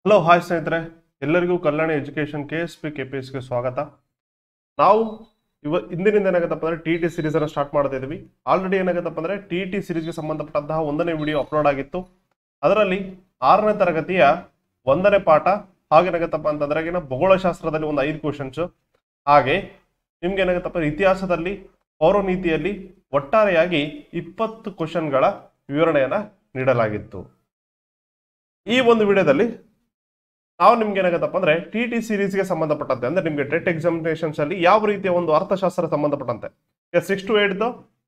hello hi ಸ್ನೇಹಿತರೆ ಎಲ್ಲರಿಗೂ Kalyana education K S P K P ಎಸ್ಗೆ ಸ್ವಾಗತ ನಾವು ಇವ ಇಂದಿನಿಂದ ಏನಾಗತ್ತಪ್ಪ ಅಂದ್ರೆ ಟಿ ಟಿ ಸೀರೀಸ್ ಅನ್ನ ಸ್ಟಾರ್ಟ್ ಮಾಡ್ತಾ ಇದೀವಿ ಆಲ್ರೆಡಿ ಏನಾಗತ್ತಪ್ಪ ಅಂದ್ರೆ ಟಿ ಟಿ ಸೀರೀಸ್ಗೆ ಸಂಬಂಧಪಟ್ಟಂತಹ ಒಂದನೇ ವಿಡಿಯೋ ಅಪ್ಲೋಡ್ ಆಗಿತ್ತು ಅದರಲ್ಲಿ ಆರನೇ ತರಗತಿಯ ಒಂದನೇ ಪಾಠ ಹಾಗೇನಾಗತ್ತಪ್ಪ ಅಂತಂದ್ರೆ ಆಗಿನ ಭೂಗೋಳಶಾಸ್ತ್ರದಲ್ಲಿ ಒಂದು ಐದು ಕ್ವಶನ್ಸ್ ಹಾಗೆ ನಿಮ್ಗೆ ಏನಾಗತ್ತಪ್ಪ ಇತಿಹಾಸದಲ್ಲಿ ಪೌರನೀತಿಯಲ್ಲಿ ಒಟ್ಟಾರೆಯಾಗಿ ಇಪ್ಪತ್ತು ಕ್ವಶನ್ಗಳ ವಿವರಣೆಯನ್ನ ನೀಡಲಾಗಿತ್ತು ಈ ಒಂದು ವಿಡಿಯೋದಲ್ಲಿ ನಾವು ನಿಮ್ಗೆ ಏನಾಗತ್ತಪ್ಪ ಅಂದ್ರೆ ಟಿ ಟಿ ಗೆ ಸಂಬಂಧಪಟ್ಟಂತೆ ಅಂದ್ರೆ ನಿಮ್ಗೆ ಟೆಟ್ ಎಕ್ಸಾಮಿನೇಷನ್ಸ್ ಅಲ್ಲಿ ಯಾವ ರೀತಿಯ ಒಂದು ಅರ್ಥಶಾಸ್ತ್ರ ಸಂಬಂಧಪಟ್ಟಂತೆ six to eight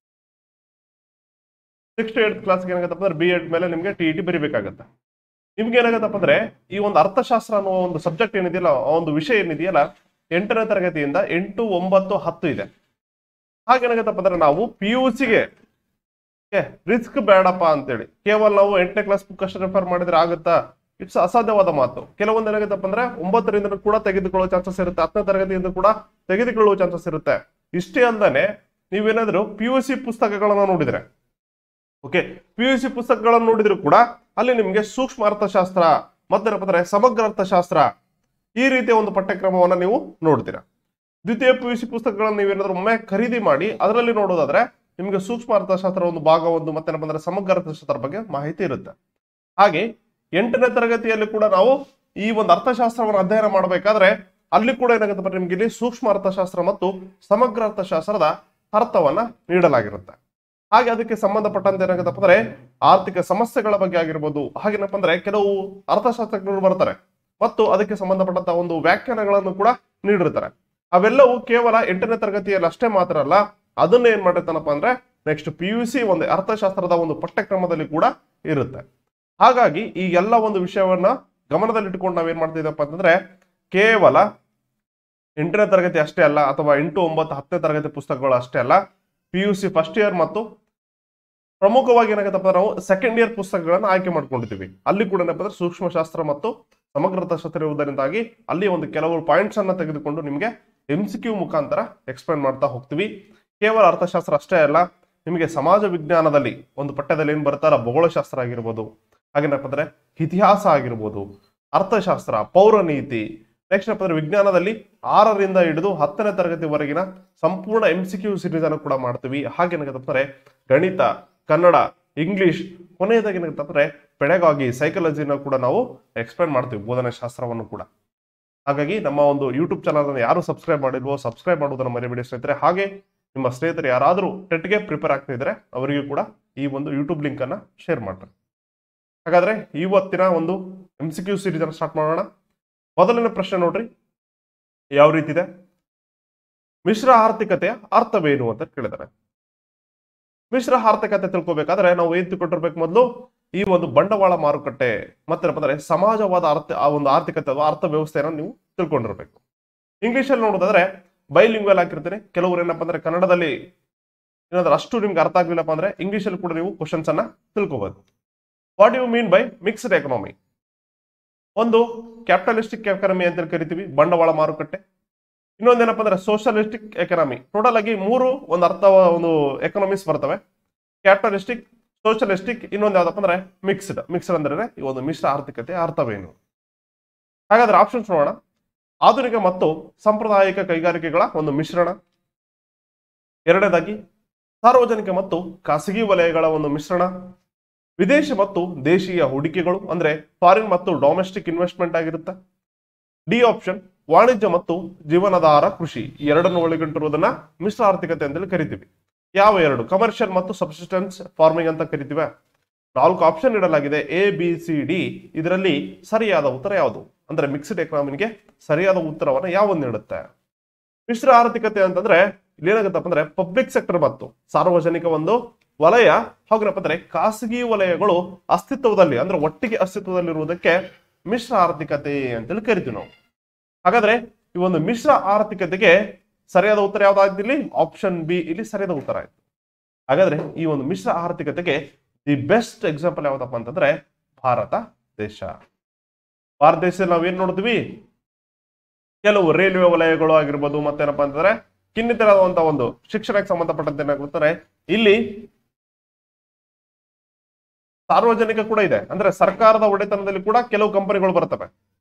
six to eight ಕ್ಲಾಸ್ಗೆ ಏನಾಗತ್ತಪ್ಪ ಅಂದ್ರೆ ಬಿ ಎಡ್ ಮೇಲೆ ನಿಮ್ಗೆ ಟಿ ಟಿ ಬರಿಬೇಕಾಗತ್ತೆ ನಿಮ್ಗೆ ಏನಾಗತ್ತಪ್ಪ ಅಂದ್ರೆ ಈ ಒಂದು ಅರ್ಥಶಾಸ್ತ್ರ ಅನ್ನೋ ಒಂದು ಸಬ್ಜೆಕ್ಟ್ ಏನಿದೆಯಲ್ಲ ಆ ಒಂದು ವಿಷಯ ಏನಿದೆಯಲ್ಲ ಎಂಟನೇ ತರಗತಿಯಿಂದ ಎಂಟು ಒಂಬತ್ತು ಹತ್ತು ಇದೆ ಹಾಗೇನಾಗತ್ತಪ್ಪ ಅಂದ್ರೆ ನಾವು ಪಿ ಯು ಸಿಗೆ ರಿಸ್ಕ್ ಬೇಡಪ್ಪ ಅಂತೇಳಿ ಕೇವಲ ನಾವು ಎಂಟನೇ ಕ್ಲಾಸ್ ಬುಕ್ ಅಷ್ಟು ರೆಫರ್ ಮಾಡಿದ್ರೆ ಆಗುತ್ತಾ ಇಟ್ಸ್ ಅಸಾಧ್ಯವಾದ ಮಾತು ಕೆಲವೊಂದು ಏನಾಗುತ್ತಪ್ಪ ಅಂದ್ರೆ ಒಂಬತ್ತರಿಂದ ಕೂಡ ತೆಗೆದುಕೊಳ್ಳುವ ಚಾನ್ಸಸ್ ಇರುತ್ತೆ ಹತ್ತನೇ ತರಗತಿಯಿಂದ ಕೂಡ ತೆಗೆದುಕೊಳ್ಳುವ ಚಾನ್ಸಸ್ ಇರುತ್ತೆ ಇಷ್ಟೇ ಅಲ್ಲದೆ ನೀವೇನಾದ್ರೂ ಪಿ ಯು ಸಿ ಪುಸ್ತಕಗಳನ್ನ ನೋಡಿದ್ರೆ ಓಕೆ ಪಿ ಯು ಸಿ ಪುಸ್ತಕಗಳನ್ನು ನೋಡಿದ್ರು ಕೂಡ ಅಲ್ಲಿ ನಿಮಗೆ ಸೂಕ್ಷ್ಮ ಅರ್ಥಶಾಸ್ತ್ರ ಮತ್ತೇನಪ್ಪ ಅಂದ್ರೆ ಸಮಗ್ರ ಅರ್ಥಶಾಸ್ತ್ರ ಈ ರೀತಿಯ ಒಂದು ಪಠ್ಯಕ್ರಮವನ್ನ ನೀವು ನೋಡ್ತೀರಾ ದ್ವಿತೀಯ ಪಿ ಯು ಸಿ ಪುಸ್ತಕಗಳನ್ನು ನೀವೇನಾದ್ರೂ ಒಮ್ಮೆ ಖರೀದಿ ಮಾಡಿ ಅದರಲ್ಲಿ ನೋಡೋದಾದ್ರೆ ನಿಮಗೆ ಸೂಕ್ಷ್ಮ ಅರ್ಥಶಾಸ್ತ್ರ ಒಂದು ಭಾಗ ಒಂದು ಮತ್ತೇನಪ್ಪ ಅಂದ್ರೆ ಸಮಗ್ರ ಅರ್ಥಶಾಸ್ತ್ರ ಬಗ್ಗೆ ಮಾಹಿತಿ ಇರುತ್ತೆ ಹಾಗೆ ಎಂಟನೇ ತರಗತಿಯಲ್ಲಿ ಕೂಡ ನಾವು ಈ ಒಂದು ಅರ್ಥಶಾಸ್ತ್ರವನ್ನು ಅಧ್ಯಯನ ಮಾಡಬೇಕಾದ್ರೆ ಅಲ್ಲಿ ಕೂಡ ಏನಾಗುತ್ತೆ ನಿಮ್ಗೆ ಇಲ್ಲಿ ಸೂಕ್ಷ್ಮ ಅರ್ಥಶಾಸ್ತ್ರ ಮತ್ತು ಸಮಗ್ರ ಅರ್ಥಶಾಸ್ತ್ರದ ಅರ್ಥವನ್ನ ನೀಡಲಾಗಿರುತ್ತೆ ಹಾಗೆ ಅದಕ್ಕೆ ಸಂಬಂಧಪಟ್ಟಂತೆ ಏನಾಗುತ್ತಪ್ಪ ಅಂದ್ರೆ ಆರ್ಥಿಕ ಸಮಸ್ಯೆಗಳ ಬಗ್ಗೆ ಆಗಿರ್ಬೋದು ಹಾಗೇನಪ್ಪ ಅಂದ್ರೆ ಕೆಲವು ಅರ್ಥಶಾಸ್ತ್ರಜ್ಞರು ಬರ್ತಾರೆ ಮತ್ತು ಅದಕ್ಕೆ ಸಂಬಂಧಪಟ್ಟಂತ ಒಂದು ವ್ಯಾಖ್ಯಾನಗಳನ್ನು ಕೂಡ ನೀಡಿರ್ತಾರೆ ಅವೆಲ್ಲವೂ ಕೇವಲ ಎಂಟನೇ ತರಗತಿಯಲ್ಲಿ ಅಷ್ಟೇ ಮಾತ್ರ ಅಲ್ಲ ಅದನ್ನ ಏನ್ ಮಾಡಿರ್ತಾನಪ್ಪ ಅಂದ್ರೆ ನೆಕ್ಸ್ಟ್ ಪಿ ಯು ಸಿ ಒಂದು ಅರ್ಥಶಾಸ್ತ್ರದ ಒಂದು ಪಠ್ಯಕ್ರಮದಲ್ಲಿ ಕೂಡ ಇರುತ್ತೆ ಹಾಗಾಗಿ ಈ ಎಲ್ಲ ಒಂದು ವಿಷಯವನ್ನ ಗಮನದಲ್ಲಿಟ್ಟುಕೊಂಡು ನಾವೇನ್ ಮಾಡ್ತಿದ್ದಪ್ಪ ಅಂತಂದ್ರೆ ಕೇವಲ ಎಂಟನೇ ತರಗತಿ ಅಷ್ಟೇ ಅಲ್ಲ ಅಥವಾ ಎಂಟು ಒಂಬತ್ತು ಹತ್ತನೇ ತರಗತಿ ಪುಸ್ತಕಗಳು ಅಷ್ಟೇ ಅಲ್ಲ P U C first year ಮತ್ತು ಪ್ರಮುಖವಾಗಿ ಏನಾಗತ್ತಪ್ಪ ನಾವು ಸೆಕೆಂಡ್ ಇಯರ್ ಪುಸ್ತಕಗಳನ್ನ ಆಯ್ಕೆ ಮಾಡ್ಕೊಂಡಿದ್ದೀವಿ ಅಲ್ಲಿ ಕೂಡ ಏನಪ್ಪ ಅಂದ್ರೆ ಸೂಕ್ಷ್ಮಶಾಸ್ತ್ರ ಮತ್ತು ಸಮಗ್ರ ಅರ್ಥಶಾಸ್ತ್ರ ಇರುವುದರಿಂದಾಗಿ ಅಲ್ಲಿ ಒಂದು ಕೆಲವು ಪಾಯಿಂಟ್ಸ್ ಅನ್ನ ತೆಗೆದುಕೊಂಡು ನಿಮಗೆ ಎಂ ಸಿ ಕ್ಯೂ ಮುಖಾಂತರ ಎಕ್ಸ್ಪ್ಲೇನ್ ಮಾಡ್ತಾ ಹೋಗ್ತೀವಿ ಕೇವಲ ಅರ್ಥಶಾಸ್ತ್ರ ಅಷ್ಟೇ ಅಲ್ಲ ನಿಮಗೆ ಸಮಾಜ ವಿಜ್ಞಾನದಲ್ಲಿ ಒಂದು ಪಠ್ಯದಲ್ಲಿ ಏನ್ ಬರ್ತಾರ ಭೂಗೋಳಶಾಸ್ತ್ರ ಆಗಿರ್ಬೋದು ಹಾಗೇನಪ್ಪ ಅಂದ್ರೆ ಇತಿಹಾಸ ಆಗಿರ್ಬೋದು ಅರ್ಥಶಾಸ್ತ್ರ ಪೌರನೀತಿ ನೆಕ್ಸ್ಟ್ ಏನಪ್ಪ ಅಂದ್ರೆ ವಿಜ್ಞಾನದಲ್ಲಿ ಆರರಿಂದ ಹಿಡಿದು ಹತ್ತನೇ ತರಗತಿವರೆಗಿನ ಸಂಪೂರ್ಣ ಎಂ ಸಿ ಕ್ಯೂ ಸಿರೀಸ್ ಅನ್ನು ಕೂಡ ಮಾಡ್ತೀವಿ ಹಾಗೇನಾಗತ್ತಪ್ಪ ಅಂದ್ರೆ ಗಣಿತ ಕನ್ನಡ ಇಂಗ್ಲಿಷ್ ಕೊನೆಯದಾಗಿ ಏನಾಗತ್ತಪ್ಪ ಅಂದ್ರೆ ಪೆಡಗಾಗಿ ಸೈಕಾಲಜಿನ ಕೂಡ ನಾವು ಎಕ್ಸ್ಪ್ಲೇನ್ ಮಾಡ್ತೀವಿ ಬೋಧನೆ ಶಾಸ್ತ್ರವನ್ನು ಕೂಡ ಹಾಗಾಗಿ ನಮ್ಮ ಒಂದು ಯೂಟ್ಯೂಬ್ ಚಾನಲ್ ಅನ್ನು ಯಾರು ಸಬ್ಸ್ಕ್ರೈಬ್ ಮಾಡಿಲ್ವೋ ಸಬ್ಸ್ಕ್ರೈಬ್ ಮಾಡೋದನ್ನ ಮರಿಬೇಡಿ ಸ್ನೇಹಿತರೆ ಹಾಗೆ ನಿಮ್ಮ ಸ್ನೇಹಿತರು ಯಾರಾದರೂ ಟೆಟ್ಗೆ ಪ್ರಿಪೇರ್ ಆಗ್ತಾ ಇದ್ರೆ ಅವರಿಗೂ ಕೂಡ ಈ ಒಂದು ಯೂಟ್ಯೂಬ್ ಲಿಂಕ್ ಅನ್ನ ಶೇರ್ ಮಾಡ್ತಾರೆ ಹಾಗಾದ್ರೆ ಇವತ್ತಿನ ಒಂದು ಎಂ ಸಿ ಕ್ಯೂ ಸೀರೀಸ್ ಅನ್ನು ಸ್ಟಾರ್ಟ್ ಮಾಡೋಣ ಮೊದಲನೇ ಪ್ರಶ್ನೆ ನೋಡ್ರಿ ಯಾವ ರೀತಿ ಇದೆ ಮಿಶ್ರ ಆರ್ಥಿಕತೆಯ ಅರ್ಥವೇನು ಅಂತ ಕೇಳಿದ್ದಾರೆ ಮಿಶ್ರ ಆರ್ಥಿಕತೆ ತಿಳ್ಕೊಬೇಕಾದ್ರೆ ನಾವು ಏನ್ ತಿಳ್ಕೊಂಡಿರ್ಬೇಕು ಮೊದಲು ಈ ಒಂದು ಬಂಡವಾಳ ಮಾರುಕಟ್ಟೆ ಮತ್ತೇನಪ್ಪ ಅಂದ್ರೆ ಸಮಾಜವಾದ ಅರ್ಥ ಆ ಒಂದು ಆರ್ಥಿಕತೆ ಅಥವಾ ಅರ್ಥ ವ್ಯವಸ್ಥೆಯನ್ನು ನೀವು ತಿಳ್ಕೊಂಡಿರ್ಬೇಕು ಇಂಗ್ಲಿಷ್ ಅಲ್ಲಿ ನೋಡೋದಾದ್ರೆ ಬೈಲಿಂಗ್ವೆಲ್ ಹಾಕಿರ್ತೀನಿ ಕೆಲವರು ಏನಪ್ಪ ಅಂದ್ರೆ ಕನ್ನಡದಲ್ಲಿ ಏನಾದ್ರೂ ಅಷ್ಟು ನಿಮ್ಗೆ ಅರ್ಥ ಆಗ್ಲಿಲ್ಲಪ್ಪ ಅಂದ್ರೆ ಇಂಗ್ಲಿಷ್ ಅಲ್ಲಿ ಕೂಡ ನೀವು ಕ್ವಶನ್ಸ್ ಅನ್ನ ತಿಳ್ಕೊಬಹುದು what you mean by mixed economy ಒಂದು ಕ್ಯಾಪಿಟಲಿಸ್ಟಿಕ್ ಎಕನಾಮಿ ಅಂತ ಕರಿತೀವಿ ಬಂಡವಾಳ ಮಾರುಕಟ್ಟೆ ಇನ್ನೊಂದೇನಪ್ಪ ಅಂದ್ರೆ ಸೋಷಲಿಸ್ಟಿಕ್ ಎಕನಾಮಿ ಟೋಟಲ್ ಆಗಿ ಮೂರು ಒಂದು ಅರ್ಥ ಒಂದು ಎಕನಾಮಿಕ್ಸ್ ಬರ್ತವೆ ಕ್ಯಾಪಿಟಲಿಸ್ಟಿಕ್ ಸೋಷಲಿಸ್ಟಿಕ್ ಇನ್ನೊಂದು ಯಾವ್ದಪ್ಪ ಅಂದ್ರೆ ಮಿಕ್ಸ್ಡ್ ಮಿಕ್ಸ್ಡ್ ಅಂದ್ರೆ ಈ ಒಂದು ಮಿಶ್ರ ಆರ್ಥಿಕತೆ ಅರ್ಥವೇನು ಹಾಗಾದ್ರೆ ಆಪ್ಷನ್ಸ್ ನೋಡೋಣ ಆಧುನಿಕ ಮತ್ತು ಸಾಂಪ್ರದಾಯಿಕ ಕೈಗಾರಿಕೆಗಳ ಒಂದು ಮಿಶ್ರಣ ಎರಡನೇದಾಗಿ ಸಾರ್ವಜನಿಕ ಮತ್ತು ಖಾಸಗಿ ವಲಯಗಳ ಒಂದು ಮಿಶ್ರಣ ವಿದೇಶಿ ಮತ್ತು ದೇಶೀಯ ಹೂಡಿಕೆಗಳು ಅಂದ್ರೆ ಫಾರಿನ್ ಮತ್ತು ಡೊಮೆಸ್ಟಿಕ್ ಇನ್ವೆಸ್ಟ್ಮೆಂಟ್ ಆಗಿರುತ್ತೆ ಡಿ ಆಪ್ಷನ್ ವಾಣಿಜ್ಯ ಮತ್ತು ಜೀವನಾಧಾರ ಕೃಷಿ ಈ ಎರಡನ್ನು ಒಳಗೊಂಡಿರುವುದನ್ನ ಮಿಶ್ರ ಆರ್ಥಿಕತೆ ಅಂತೇಳಿ ಕರಿತೀವಿ ಯಾವ ಎರಡು ಕಮರ್ಷಿಯಲ್ ಮತ್ತು ಸಬ್ಸಿಸ್ಟೆನ್ಸ್ ಫಾರ್ಮಿಂಗ್ ಅಂತ ಕರಿತೀವಿ ನಾಲ್ಕು ಆಪ್ಷನ್ ಇಡಲಾಗಿದೆ ಎ ಬಿ ಸಿ ಡಿ ಇದರಲ್ಲಿ ಸರಿಯಾದ ಉತ್ತರ ಯಾವುದು ಅಂದ್ರೆ ಮಿಕ್ಸ್ಡ್ ಎಕನಾಮಿಗೆ ಸರಿಯಾದ ಉತ್ತರವನ್ನ ಯಾವೊಂದು ನೀಡುತ್ತೆ ಮಿಶ್ರ ಆರ್ಥಿಕತೆ ಅಂತಂದ್ರೆ ಇಲ್ಲಿ ಏನಾಗುತ್ತಪ್ಪ ಅಂದ್ರೆ ಪಬ್ಲಿಕ್ ಸೆಕ್ಟರ್ ಮತ್ತು ಸಾರ್ವಜನಿಕ ಒಂದು ವಲಯ ಹಾಗೇನಪ್ಪ ಅಂದ್ರೆ ಖಾಸಗಿ ವಲಯಗಳು ಅಸ್ತಿತ್ವದಲ್ಲಿ ಅಂದ್ರೆ ಒಟ್ಟಿಗೆ ಅಸ್ತಿತ್ವದಲ್ಲಿರುವುದಕ್ಕೆ ಮಿಶ್ರ ಆರ್ಥಿಕತೆ ಅಂತೇಳಿ ಕರಿತೀವಿ ನಾವು ಹಾಗಾದ್ರೆ ಈ ಒಂದು ಮಿಶ್ರ ಆರ್ಥಿಕತೆಗೆ ಸರಿಯಾದ ಉತ್ತರ ಯಾವ್ದಾಯ್ತು ಇಲ್ಲಿ ಆಪ್ಷನ್ ಬಿ ಇಲ್ಲಿ ಸರಿಯಾದ ಉತ್ತರ ಆಯ್ತು ಹಾಗಾದ್ರೆ ಈ ಒಂದು ಮಿಶ್ರ ಆರ್ಥಿಕತೆಗೆ ದಿ ಬೆಸ್ಟ್ ಎಕ್ಸಾಂಪಲ್ ಯಾವ್ದಪ್ಪ ಅಂತಂದ್ರೆ ಭಾರತ ದೇಶ ಭಾರತ ದೇಶದಲ್ಲಿ ನಾವೇನ್ ನೋಡ್ತೀವಿ ಕೆಲವು ರೈಲ್ವೆ ವಲಯಗಳು ಆಗಿರ್ಬೋದು ಮತ್ತೇನಪ್ಪ ಅಂತಂದ್ರೆ ಕಿನ್ನಿತರವಾದಂತ ಒಂದು ಶಿಕ್ಷಣಕ್ಕೆ ಸಂಬಂಧಪಟ್ಟಂತೆ ಏನಾಗುತ್ತಾರೆ ಇಲ್ಲಿ ಸಾರ್ವಜನಿಕ ಕೂಡ ಇದೆ ಅಂದ್ರೆ ಸರ್ಕಾರದ ಒಡೆತನದಲ್ಲಿ ಕೂಡ ಕೆಲವು ಕಂಪನಿಗಳು ಬರ್ತವೆ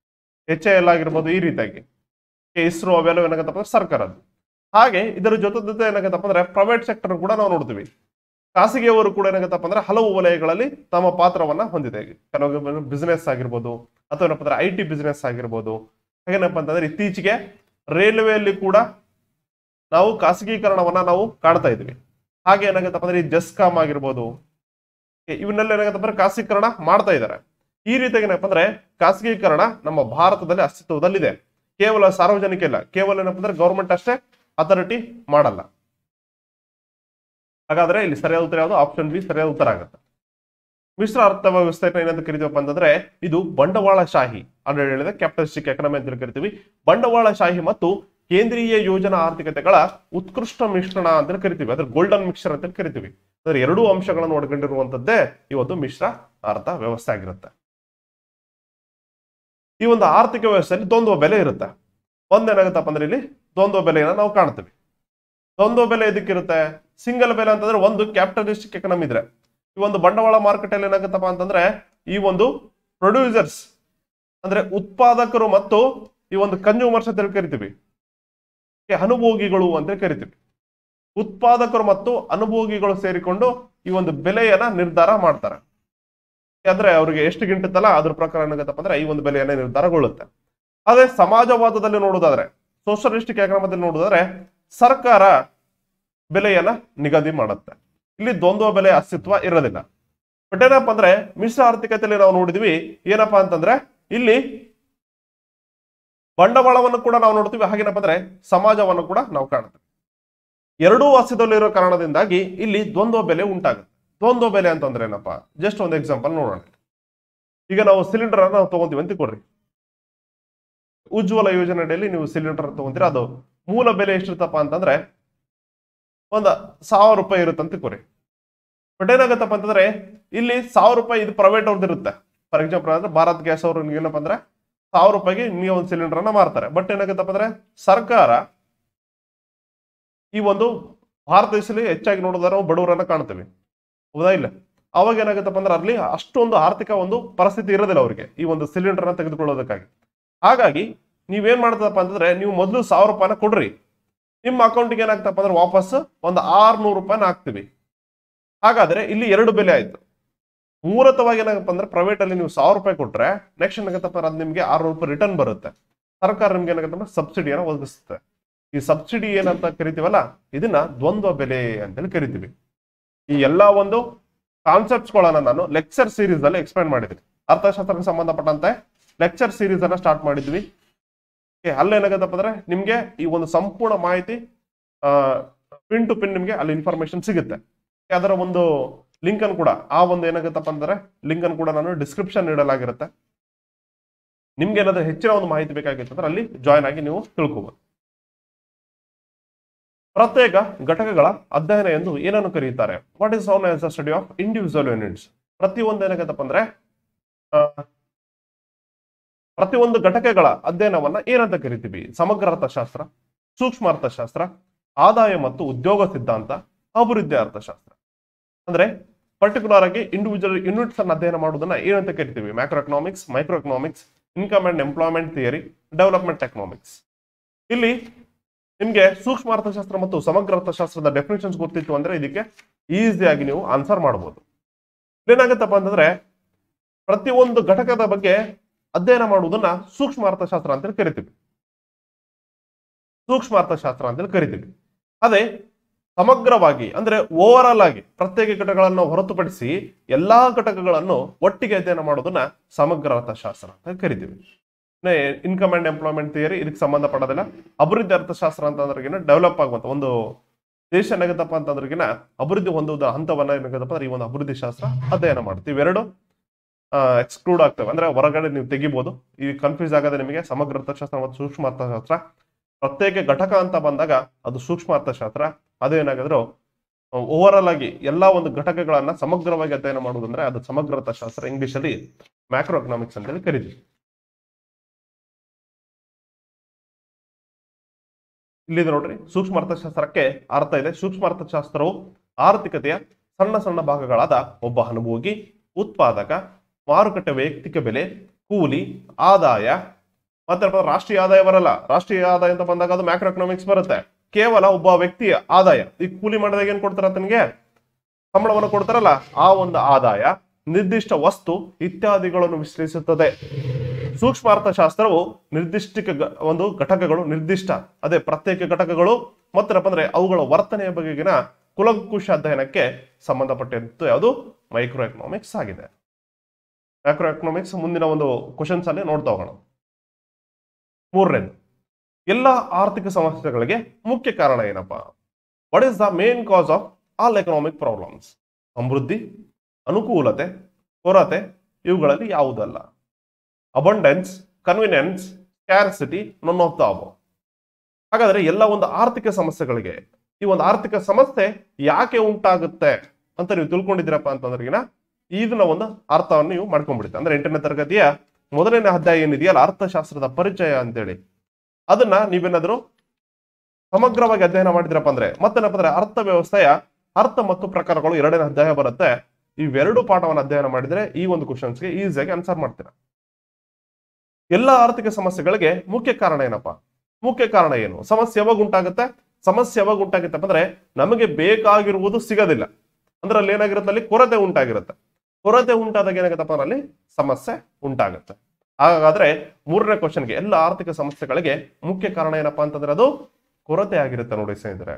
ಎಚ್ ಎ ಎಲ್ ಆಗಿರ್ಬೋದು ಈ ರೀತಿಯಾಗಿ ಇಸ್ರೋ ಅವೆಲ್ಲ ಏನಾಗತ್ತಪ್ಪ ಅಂದ್ರೆ ಸರ್ಕಾರದ್ದು ಹಾಗೆ ಇದರ ಜೊತೆ ಜೊತೆ ಏನಾಗತ್ತಪ್ಪ ಅಂದ್ರೆ ಪ್ರೈವೇಟ್ ಸೆಕ್ಟರ್ ಕೂಡ ನಾವು ನೋಡ್ತೀವಿ ಖಾಸಗಿಯವರು ಕೂಡ ಏನಾಗತ್ತಪ್ಪ ಅಂದ್ರೆ ಹಲವು ವಲಯಗಳಲ್ಲಿ ತಮ್ಮ ಪಾತ್ರವನ್ನ ಹೊಂದಿದೆ ಕೆಲವು ಬಿಸ್ನೆಸ್ ಆಗಿರ್ಬೋದು ಅಥವಾ ಏನಪ್ಪ ಅಂದ್ರೆ ಐ ಟಿ ಬಿಸ್ನೆಸ್ ಆಗಿರ್ಬೋದು ಹಾಗೇನಪ್ಪ ಅಂತಂದ್ರೆ ಇತ್ತೀಚೆಗೆ ರೈಲ್ವೆಯಲ್ಲಿ ಕೂಡ ನಾವು ಖಾಸಗೀಕರಣವನ್ನ ನಾವು ಕಾಣ್ತಾ ಇದ್ವಿ ಹಾಗೆ ಏನಾಗತ್ತಪ್ಪ ಅಂದ್ರೆ ಈ ಜಸ್ಕಾಮ್ ಆಗಿರ್ಬೋದು ಇವನ್ನೆಲ್ಲ ಏನಾಗತ್ತಪ್ಪ ಅಂದ್ರೆ ಖಾಸಗೀಕರಣ ಮಾಡ್ತಾ ಇದ್ದಾರೆ ಈ ರೀತಿಯಾಗಿ ಏನಪ್ಪ ಅಂದ್ರೆ ಖಾಸಗೀಕರಣ ನಮ್ಮ ಭಾರತದಲ್ಲಿ ಅಸ್ತಿತ್ವದಲ್ಲಿದೆ ಕೇವಲ ಸಾರ್ವಜನಿಕ ಇಲ್ಲ ಕೇವಲ ಏನಪ್ಪ ಅಂದ್ರೆ ಗೌರ್ಮೆಂಟ್ ಅಷ್ಟೇ ಅಥಾರಿಟಿ ಮಾಡಲ್ಲ ಹಾಗಾದ್ರೆ ಇಲ್ಲಿ ಸರಿಯಾದ ಉತ್ತರ ಯಾವುದು ಆಪ್ಷನ್ ಬಿ ಸರಿಯಾದ ಉತ್ತರ ಆಗುತ್ತೆ ಮಿಶ್ರ ಅರ್ಥವ್ಯವಸ್ಥೆನ ಏನಂತ ಕರಿತೀವಪ್ಪ ಅಂತಂದ್ರೆ ಇದು ಬಂಡವಾಳಶಾಹಿ ಅಂದ್ರೆ ಹೇಳಿದ್ರೆ ಕ್ಯಾಪಿಟಲಿಸ್ಟಿಕ್ ಎಕನಾಮಿ ಅಂತ ಕರಿತೀವಿ ಬಂಡವಾಳಶಾಹಿ ಮತ್ತು ಕೇಂದ್ರೀಯ ಯೋಜನಾ ಆರ್ಥಿಕತೆಗಳ ಉತ್ಕೃಷ್ಟ ಮಿಶ್ರಣ ಅಂತ ಕರಿತೀವಿ ಅದ್ರ ಗೋಲ್ಡನ್ ಮಿಕ್ಸ್ಚರ್ ಅಂತ ಕರಿತೀವಿ ಅಂದ್ರೆ ಎರಡೂ ಅಂಶಗಳನ್ನು ಒಳಗೊಂಡಿರುವಂತದ್ದೇ ಈ ಒಂದು ಮಿಶ್ರ ಅರ್ಥ ವ್ಯವಸ್ಥೆ ಆಗಿರುತ್ತೆ ಈ ಒಂದು ಆರ್ಥಿಕ ವ್ಯವಸ್ಥೆಯಲ್ಲಿ ದ್ವಂದ್ವ ಬೆಲೆ ಇರುತ್ತೆ ಒಂದೇನಾಗುತ್ತಪ್ಪ ಅಂದ್ರೆ ಇಲ್ಲಿ ದ್ವಂದ್ವ ಬೆಲೆಯನ್ನ ನಾವು ಕಾಣ್ತೀವಿ ದ್ವಂದ್ವ ಬೆಲೆ ಇದಕ್ಕಿರುತ್ತೆ ಸಿಂಗಲ್ ಬೆಲೆ ಅಂತಂದ್ರೆ ಒಂದು ಕ್ಯಾಪಿಟಲಿಸ್ಟಿಕ್ ಎಕನಾಮಿ ಇದ್ರೆ ಈ ಒಂದು ಬಂಡವಾಳ ಮಾರುಕಟ್ಟೆಯಲ್ಲಿ ಏನಾಗುತ್ತಪ್ಪ ಅಂತಂದ್ರೆ ಈ ಒಂದು ಪ್ರೊಡ್ಯೂಸರ್ಸ್ ಅಂದ್ರೆ ಉತ್ಪಾದಕರು ಮತ್ತು ಈ ಒಂದು ಕನ್ಸ್ಯೂಮರ್ಸ್ ಅಂತ ಹೇಳಿ ಕರಿತೀವಿ ಈ ಅನುಭೋಗಿಗಳು ಅಂತ ಕರಿತೀವಿ ಉತ್ಪಾದಕರು ಮತ್ತು ಅನುಭೋಗಿಗಳು ಸೇರಿಕೊಂಡು ಈ ಒಂದು ಬೆಲೆಯನ್ನ ನಿರ್ಧಾರ ಮಾಡ್ತಾರೆ ಅಂದ್ರೆ ಅವ್ರಿಗೆ ಎಷ್ಟು ಗಿಂಟತ್ತಲ್ಲ ಅದ್ರ ಪ್ರಕಾರ ಏನಾಗುತ್ತಪ್ಪ ಅಂದ್ರೆ ಈ ಒಂದು ಬೆಲೆಯನ್ನ ನಿರ್ಧಾರಗೊಳ್ಳುತ್ತೆ ಅದೇ ಸಮಾಜವಾದದಲ್ಲಿ ನೋಡೋದಾದ್ರೆ ಸೋಷಲಿಸ್ಟಿಕ್ ಎಕನಾಮದಲ್ಲಿ ನೋಡೋದಾದ್ರೆ ಸರ್ಕಾರ ಬೆಲೆಯನ್ನ ನಿಗದಿ ಮಾಡುತ್ತೆ ಇಲ್ಲಿ ದ್ವಂದ್ವ ಬೆಲೆ ಅಸ್ತಿತ್ವ ಇರೋದಿಲ್ಲ ಬಟ್ ಏನಪ್ಪಾ ಅಂದ್ರೆ ಮಿಶ್ರ ಆರ್ಥಿಕತೆಯಲ್ಲಿ ನಾವು ನೋಡಿದ್ವಿ ಏನಪ್ಪಾ ಅಂತಂದ್ರೆ ಇಲ್ಲಿ ಬಂಡವಾಳವನ್ನು ಕೂಡ ನಾವು ನೋಡ್ತೀವಿ ಹಾಗೇನಪ್ಪ ಅಂದ್ರೆ ಸಮಾಜವನ್ನು ಕೂಡ ನಾವು ಕಾಣ್ತೀವಿ ಎರಡೂ ಅಸ್ತಿತ್ವದಲ್ಲಿರೋ ಕಾರಣದಿಂದಾಗಿ ಇಲ್ಲಿ ದ್ವಂದ್ವ ಬೆಲೆ ಉಂಟಾಗುತ್ತೆ ದ್ವಂದ್ವ ಬೆಲೆ ಅಂತಂದ್ರೆ ಏನಪ್ಪಾ ಜಸ್ಟ್ ಒಂದು ಎಕ್ಸಾಂಪಲ್ ನೋಡೋಣ ಈಗ ನಾವು ಸಿಲಿಂಡರ್ ನಾವು ತಗೊಂತೀವಿ ಅಂತ ಕೊಡ್ರಿ ಉಜ್ವಲ ಯೋಜನೆ ಅಡಿಯಲ್ಲಿ ನೀವು ಸಿಲಿಂಡರ್ ತಗೊಂತೀರ ಅದು ಮೂಲ ಬೆಲೆ ಎಷ್ಟಿರ್ತಪ್ಪ ಅಂತಂದ್ರೆ ಒಂದ ಸಾವಿರ ರೂಪಾಯಿ ಇರುತ್ತೆ ಅಂತ ತಿಳ್ಕೊರಿ ಬಟ್ ಏನಾಗತ್ತಪ್ಪ ಅಂತಂದ್ರೆ ಇಲ್ಲಿ ಸಾವಿರ ರೂಪಾಯಿ ಇದು ಪ್ರೈವೇಟ್ ಅವ್ರದ್ದು ಇರುತ್ತೆ ಫಾರ್ ಎಕ್ಸಾಂಪಲ್ ಅಂದ್ರೆ ಭಾರತ್ ಗ್ಯಾಸ್ ಅವ್ರು ಏನಪ್ಪ ಅಂದ್ರೆ ಸಾವಿರ ರೂಪಾಯಿಗೆ ನೀವು ಒಂದು ಸಿಲಿಂಡರ್ ಅನ್ನ ಮಾರ್ತಾರೆ ಬಟ್ ಏನಾಗತ್ತಪ್ಪ ಅಂದ್ರೆ ಸರ್ಕಾರ ಈ ಒಂದು ಭಾರತ ದೇಶದಲ್ಲಿ ಹೆಚ್ಚಾಗಿ ನೋಡಿದ್ರೆ ನಾವು ಬಡವರನ್ನ ಕಾಣ್ತೇವೆ ಹೌದಾ ಇಲ್ಲ ಅವಾಗ ಏನಾಗುತ್ತಪ್ಪ ಅಂದ್ರೆ ಅಲ್ಲಿ ಅಷ್ಟೊಂದು ಆರ್ಥಿಕ ಒಂದು ಪರಿಸ್ಥಿತಿ ಇರೋದಿಲ್ಲ ಅವರಿಗೆ ಈ ಒಂದು ಸಿಲಿಂಡರ್ ನ ತೆಗೆದುಕೊಳ್ಳೋದಕ್ಕಾಗಿ ಹಾಗಾಗಿ ನೀವೇನ್ ಮಾಡ್ತದಪ್ಪ ಅಂತಂದ್ರೆ ನೀವು ಮೊದಲು ಸಾವಿರ ರೂಪಾಯಿನ ಕೊಡ್ರಿ ನಿಮ್ಮ ಅಕೌಂಟ್ಗೆ ಏನಾಗ್ತಪ್ಪ ಅಂದ್ರೆ ವಾಪಸ್ ಒಂದು ಆರ್ನೂರು ರೂಪಾಯಿನ ಹಾಕ್ತಿವಿ ಹಾಗಾದ್ರೆ ಇಲ್ಲಿ ಎರಡು ಬೆಲೆ ಆಯ್ತು ಮೂಲತವಾಗಿ ಏನಾಗಪ್ಪ ಅಂದ್ರೆ ಪ್ರೈವೇಟ್ ಅಲ್ಲಿ ನೀವು ಸಾವಿರ ರೂಪಾಯಿ ಕೊಟ್ರೆ ನೆಕ್ಸ್ಟ್ ಏನಾಗತ್ತಪ್ಪ ಅಂದ್ರೆ ಅದು ನಿಮ್ಗೆ ಆರ್ನೂರು ರೂಪಾಯಿ ರಿಟರ್ನ್ ಬರುತ್ತೆ ಸರ್ಕಾರ ನಿಮ್ಗೆ ಏನಾಗತ್ತೆ ಅಂದ್ರೆ ಸಬ್ಸಿಡಿಯನ್ನು ಒದಗಿಸುತ್ತೆ ಈ ಸಬ್ಸಿಡಿ ಏನಂತ ಕರಿತೀವಲ್ಲ ಇದನ್ನ ದ್ವಂದ್ವ ಬೆಲೆ ಅಂತೇಳಿ ಕರಿತೀವಿ ಈ ಎಲ್ಲಾ ಒಂದು ಕಾನ್ಸೆಪ್ಟ್ಸ್ಗಳನ್ನ ನಾನು ಲೆಕ್ಚರ್ ಸೀರೀಸ್ ಅಲ್ಲಿ ಎಕ್ಸ್ಪ್ಲೈನ್ ಮಾಡಿದ್ದೀನಿ ಅರ್ಥಶಾಸ್ತ್ರಕ್ಕೆ ಸಂಬಂಧಪಟ್ಟಂತೆ ಲೆಕ್ಚರ್ ಸೀರೀಸ್ ಅನ್ನ ಸ್ಟಾರ್ಟ್ ಮಾಡಿದ್ವಿ Okay, ಅಲ್ಲಿ ಏನಾಗತ್ತಪ್ಪ ಅಂದ್ರೆ ನಿಮ್ಗೆ ಈ ಒಂದು ಸಂಪೂರ್ಣ ಮಾಹಿತಿ ಪಿನ್ ಟು ಪಿನ್ ನಿಮ್ಗೆ ಅಲ್ಲಿ ಇನ್ಫಾರ್ಮೇಶನ್ ಸಿಗುತ್ತೆ ಅದರ ಒಂದು ಲಿಂಕ್ ಅನ್ನು ಕೂಡ ಆ ಒಂದು ಏನಾಗುತ್ತಪ್ಪ ಅಂದ್ರೆ ಲಿಂಕ್ ಅನ್ನು ಕೂಡ ನಾನು ಡಿಸ್ಕ್ರಿಪ್ಷನ್ ನೀಡಲಾಗಿರುತ್ತೆ ನಿಮ್ಗೆ ಏನಾದ್ರೂ ಹೆಚ್ಚಿನ ಒಂದು ಮಾಹಿತಿ ಬೇಕಾಗಿತ್ತು ಅಂದ್ರೆ ಅಲ್ಲಿ ಜಾಯ್ನ್ ಆಗಿ ನೀವು ತಿಳ್ಕೋಬಹುದು ಪ್ರತ್ಯೇಕ ಘಟಕಗಳ ಅಧ್ಯಯನ ಎಂದು ಏನನ್ನು ಕರೆಯುತ್ತಾರೆ what is known as the study of individual units ಪ್ರತಿಯೊಂದು ಏನಾಗತ್ತಪ್ಪ ಅಂದ್ರೆ ಆ, ಪ್ರತಿಯೊಂದು ಘಟಕಗಳ ಅಧ್ಯಯನವನ್ನ ಏನಂತ ಕರಿತೀವಿ ಸಮಗ್ರ ಅರ್ಥಶಾಸ್ತ್ರ ಸೂಕ್ಷ್ಮ ಅರ್ಥಶಾಸ್ತ್ರ ಆದಾಯ ಮತ್ತು ಉದ್ಯೋಗ ಸಿದ್ಧಾಂತ ಅಭಿವೃದ್ಧಿ ಅರ್ಥಶಾಸ್ತ್ರ ಅಂದ್ರೆ ಪರ್ಟಿಕ್ಯುಲರ್ ಆಗಿ ಇಂಡಿವಿಜುವಲ್ ಯೂನಿಟ್ಸ್ ಅನ್ನು ಅಧ್ಯಯನ ಮಾಡುವುದನ್ನ ಏನಂತ ಕರಿತೀವಿ macro economics micro economics income and employment theory development economics ಇಲ್ಲಿ ನಿಮ್ಗೆ ಸೂಕ್ಷ್ಮ ಅರ್ಥಶಾಸ್ತ್ರ ಮತ್ತು ಸಮಗ್ರ ಅರ್ಥಶಾಸ್ತ್ರದ ಡೆಫಿನೇಷನ್ಸ್ ಗೊತ್ತಿತ್ತು ಅಂದ್ರೆ ಇದಕ್ಕೆ ಈಸಿಯಾಗಿ ನೀವು ಆನ್ಸರ್ ಮಾಡಬಹುದು ಏನಾಗತ್ತಪ್ಪ ಅಂತಂದ್ರೆ ಪ್ರತಿಯೊಂದು ಘಟಕದ ಬಗ್ಗೆ ಅಧ್ಯಯನ ಮಾಡುವುದನ್ನ ಸೂಕ್ಷ್ಮ ಅರ್ಥಶಾಸ್ತ್ರ ಅಂತೇಳಿ ಕರಿತೀವಿ ಸೂಕ್ಷ್ಮ ಅರ್ಥಶಾಸ್ತ್ರ ಅಂತೇಳಿ ಕರಿತೀವಿ ಅದೇ ಸಮಗ್ರವಾಗಿ ಅಂದ್ರೆ ಓವರ್ ಆಲ್ ಆಗಿ ಪ್ರತ್ಯೇಕ ಘಟಕಗಳನ್ನು ಹೊರತುಪಡಿಸಿ ಎಲ್ಲಾ ಘಟಕಗಳನ್ನು ಒಟ್ಟಿಗೆ ಅಧ್ಯಯನ ಮಾಡೋದನ್ನ ಸಮಗ್ರ ಅರ್ಥಶಾಸ್ತ್ರ ಅಂತ ಕರಿತೀವಿ ಇನ್ಕಮ್ ಅಂಡ್ ಎಂಪ್ಲಾಯ್ಮೆಂಟ್ ಥಿಯರಿ ಇದಕ್ಕೆ ಸಂಬಂಧಪಡೋದಿಲ್ಲ ಅಭಿವೃದ್ಧಿ ಅರ್ಥಶಾಸ್ತ್ರ ಅಂತಂದ್ರಿಗಿನ ಡೆವಲಪ್ ಆಗುವಂತ ಒಂದು ದೇಶ ಏನಾಗತ್ತಪ್ಪ ಅಂತಂದ್ರಿಗಿನ ಅಭಿವೃದ್ಧಿ ಹೊಂದುವುದ ಹಂತವನ್ನ ಏನಾಗತ್ತಪ್ಪ ಅಂದ್ರೆ ಈ ಒಂದು ಅಭಿವೃದ್ಧಿ ಶಾಸ್ತ್ರ ಅಧ್ಯಯನ ಮಾಡ್ತೀವಿ ಇವೆರಡು ಎಕ್ಸ್ಕ್ಲೂಡ್ ಆಗ್ತವೆ ಅಂದ್ರೆ ಹೊರಗಡೆ ನೀವು ತೆಗಿಬಹುದು ಈ ಕನ್ಫ್ಯೂಸ್ ಆಗದೆ ನಿಮಗೆ ಸಮಗ್ರ ಅರ್ಥಶಾಸ್ತ್ರ ಮತ್ತು ಸೂಕ್ಷ್ಮ ಅರ್ಥಶಾಸ್ತ್ರ ಪ್ರತ್ಯೇಕ ಘಟಕ ಅಂತ ಬಂದಾಗ ಅದು ಸೂಕ್ಷ್ಮ ಅರ್ಥಶಾಸ್ತ್ರ ಅದೇನಾಗಿದ್ರು ಓವರ್ ಆಲ್ ಆಗಿ ಎಲ್ಲಾ ಒಂದು ಘಟಕಗಳನ್ನ ಸಮಗ್ರವಾಗಿ ಅಧ್ಯಯನ ಮಾಡುವುದಂದ್ರೆ ಅದು ಸಮಗ್ರ ಅರ್ಥಶಾಸ್ತ್ರ ಇಂಗ್ಲಿಷ್ ಅಲ್ಲಿ ಮ್ಯಾಕ್ರೋ ಎಕನಾಮಿಕ್ಸ್ ಅಂತೇಳಿ ಕರೀತೀವಿ ಇಲ್ಲಿದೆ ನೋಡ್ರಿ ಸೂಕ್ಷ್ಮ ಅರ್ಥಶಾಸ್ತ್ರಕ್ಕೆ ಅರ್ಥ ಇದೆ ಸೂಕ್ಷ್ಮ ಅರ್ಥಶಾಸ್ತ್ರವು ಆರ್ಥಿಕತೆಯ ಸಣ್ಣ ಸಣ್ಣ ಭಾಗಗಳಾದ ಒಬ್ಬ ಅನುಭೋಗಿ ಉತ್ಪಾದಕ ಮಾರುಕಟ್ಟೆ ವೈಯಕ್ತಿಕ ಬೆಲೆ ಕೂಲಿ ಆದಾಯ ಮತ್ತೆ ಏನಪ್ಪ ಅಂದ್ರೆ ರಾಷ್ಟ್ರೀಯ ಆದಾಯ ಬರಲ್ಲ ರಾಷ್ಟ್ರೀಯ ಆದಾಯ ಅಂತ ಬಂದಾಗ ಅದು ಮ್ಯಾಕ್ರೋ ಎಕನಾಮಿಕ್ಸ್ ಬರುತ್ತೆ ಕೇವಲ ಒಬ್ಬ ವ್ಯಕ್ತಿಯ ಆದಾಯ ಈ ಕೂಲಿ ಮಾಡಿದಾಗ ಏನ್ ಕೊಡ್ತಾರ ಆತನಿಗೆ ಸಂಬಳವನ್ನು ಕೊಡ್ತಾರಲ್ಲ ಆ ಒಂದು ಆದಾಯ ನಿರ್ದಿಷ್ಟ ವಸ್ತು ಇತ್ಯಾದಿಗಳನ್ನು ವಿಶ್ಲೇಷಿಸುತ್ತದೆ ಸೂಕ್ಷ್ಮ ಅರ್ಥಶಾಸ್ತ್ರವು ನಿರ್ದಿಷ್ಟ ಗ- ಒಂದು ಘಟಕಗಳು ನಿರ್ದಿಷ್ಟ ಅದೇ ಪ್ರತ್ಯೇಕ ಘಟಕಗಳು ಮತ್ತೇನಪ್ಪ ಅಂದ್ರೆ ಅವುಗಳ ವರ್ತನೆಯ ಬಗೆಗಿನ ಕುಲಂಕುಷ ಅಧ್ಯಯನಕ್ಕೆ ಸಂಬಂಧಪಟ್ಟಂತೆ ಯಾವುದು ಮೈಕ್ರೋ ಎಕನಾಮಿಕ್ಸ್ ಆಗಿದೆ ಮೈಕ್ರೋ ಎಕನಾಮಿಕ್ಸ್ ಮುಂದಿನ ಒಂದು ಕ್ವಶನ್ಸ್ ಅಲ್ಲಿ ನೋಡ್ತಾ ಹೋಗೋಣ ಮೂರನೇದು ಎಲ್ಲ ಆರ್ಥಿಕ ಸಮಸ್ಯೆಗಳಿಗೆ ಮುಖ್ಯ ಕಾರಣ ಏನಪ್ಪಾ what is the main cause of all economic problems ಸಮೃದ್ಧಿ ಅನುಕೂಲತೆ ಕೊರತೆ ಇವುಗಳಲ್ಲಿ ಯಾವುದಲ್ಲ abundance convenience scarcity none of the above ಹಾಗಾದ್ರೆ ಎಲ್ಲ ಒಂದು ಆರ್ಥಿಕ ಸಮಸ್ಯೆಗಳಿಗೆ ಈ ಒಂದು ಆರ್ಥಿಕ ಸಮಸ್ಯೆ ಯಾಕೆ ಉಂಟಾಗುತ್ತೆ ಅಂತ ನೀವು ತಿಳ್ಕೊಂಡಿದ್ದೀರಪ್ಪ ಅಂತಂದ್ರೆಗಿನ ಇದನ್ನ ಒಂದು ಅರ್ಥವನ್ನು ನೀವು ಮಾಡ್ಕೊಂಡ್ಬಿಡುತ್ತೆ ಅಂದ್ರೆ ಎಂಟನೇ ತರಗತಿಯ ಮೊದಲನೇ ಅಧ್ಯಾಯ ಏನಿದೆಯಲ್ಲ ಅರ್ಥಶಾಸ್ತ್ರದ ಪರಿಚಯ ಅಂತೇಳಿ ಅದನ್ನ ನೀವೇನಾದ್ರೂ ಸಮಗ್ರವಾಗಿ ಅಧ್ಯಯನ ಮಾಡಿದ್ರಪ್ಪ ಅಂದ್ರೆ ಮತ್ತೇನಪ್ಪ ಅಂದ್ರೆ ಅರ್ಥ ವ್ಯವಸ್ಥೆಯ ಅರ್ಥ ಮತ್ತು ಪ್ರಕಾರಗಳು ಎರಡನೇ ಅಧ್ಯಾಯ ಬರುತ್ತೆ ಇವೆರಡು ಪಾಠವನ್ನು ಅಧ್ಯಯನ ಮಾಡಿದ್ರೆ ಈ ಒಂದು ಕ್ವಶನ್ಸ್ಗೆ ಈಸಿಯಾಗಿ ಆನ್ಸರ್ ಮಾಡ್ತೀರಾ ಎಲ್ಲ ಆರ್ಥಿಕ ಸಮಸ್ಯೆಗಳಿಗೆ ಮುಖ್ಯ ಕಾರಣ ಏನಪ್ಪಾ ಮುಖ್ಯ ಕಾರಣ ಏನು ಸಮಸ್ಯೆ ಯಾವಾಗ ಉಂಟಾಗುತ್ತೆ ಸಮಸ್ಯೆ ಯಾವಾಗ ಉಂಟಾಗುತ್ತೆ ಅಂದ್ರೆ ನಮಗೆ ಬೇಕಾಗಿರುವುದು ಸಿಗೋದಿಲ್ಲ ಅಂದ್ರೆ ಅಲ್ಲಿ ಏನಾಗಿರುತ್ತೆ ಅಲ್ಲಿ ಕೊರತೆ ಉಂಟಾಗಿರುತ್ತೆ ಕೊರತೆ ಉಂಟಾದಾಗ ಏನಾಗುತ್ತಪ್ಪ ಅಂದ್ರೆ ಅಲ್ಲಿ ಸಮಸ್ಯೆ ಉಂಟಾಗುತ್ತೆ ಹಾಗಾದ್ರೆ ಮೂರನೇ ಕ್ವಶನ್ಗೆ ಎಲ್ಲ ಆರ್ಥಿಕ ಸಮಸ್ಯೆಗಳಿಗೆ ಮುಖ್ಯ ಕಾರಣ ಏನಪ್ಪಾ ಅಂತಂದ್ರೆ ಅದು ಕೊರತೆ ಆಗಿರುತ್ತೆ ನೋಡಿ ಸ್ನೇಹಿತರೆ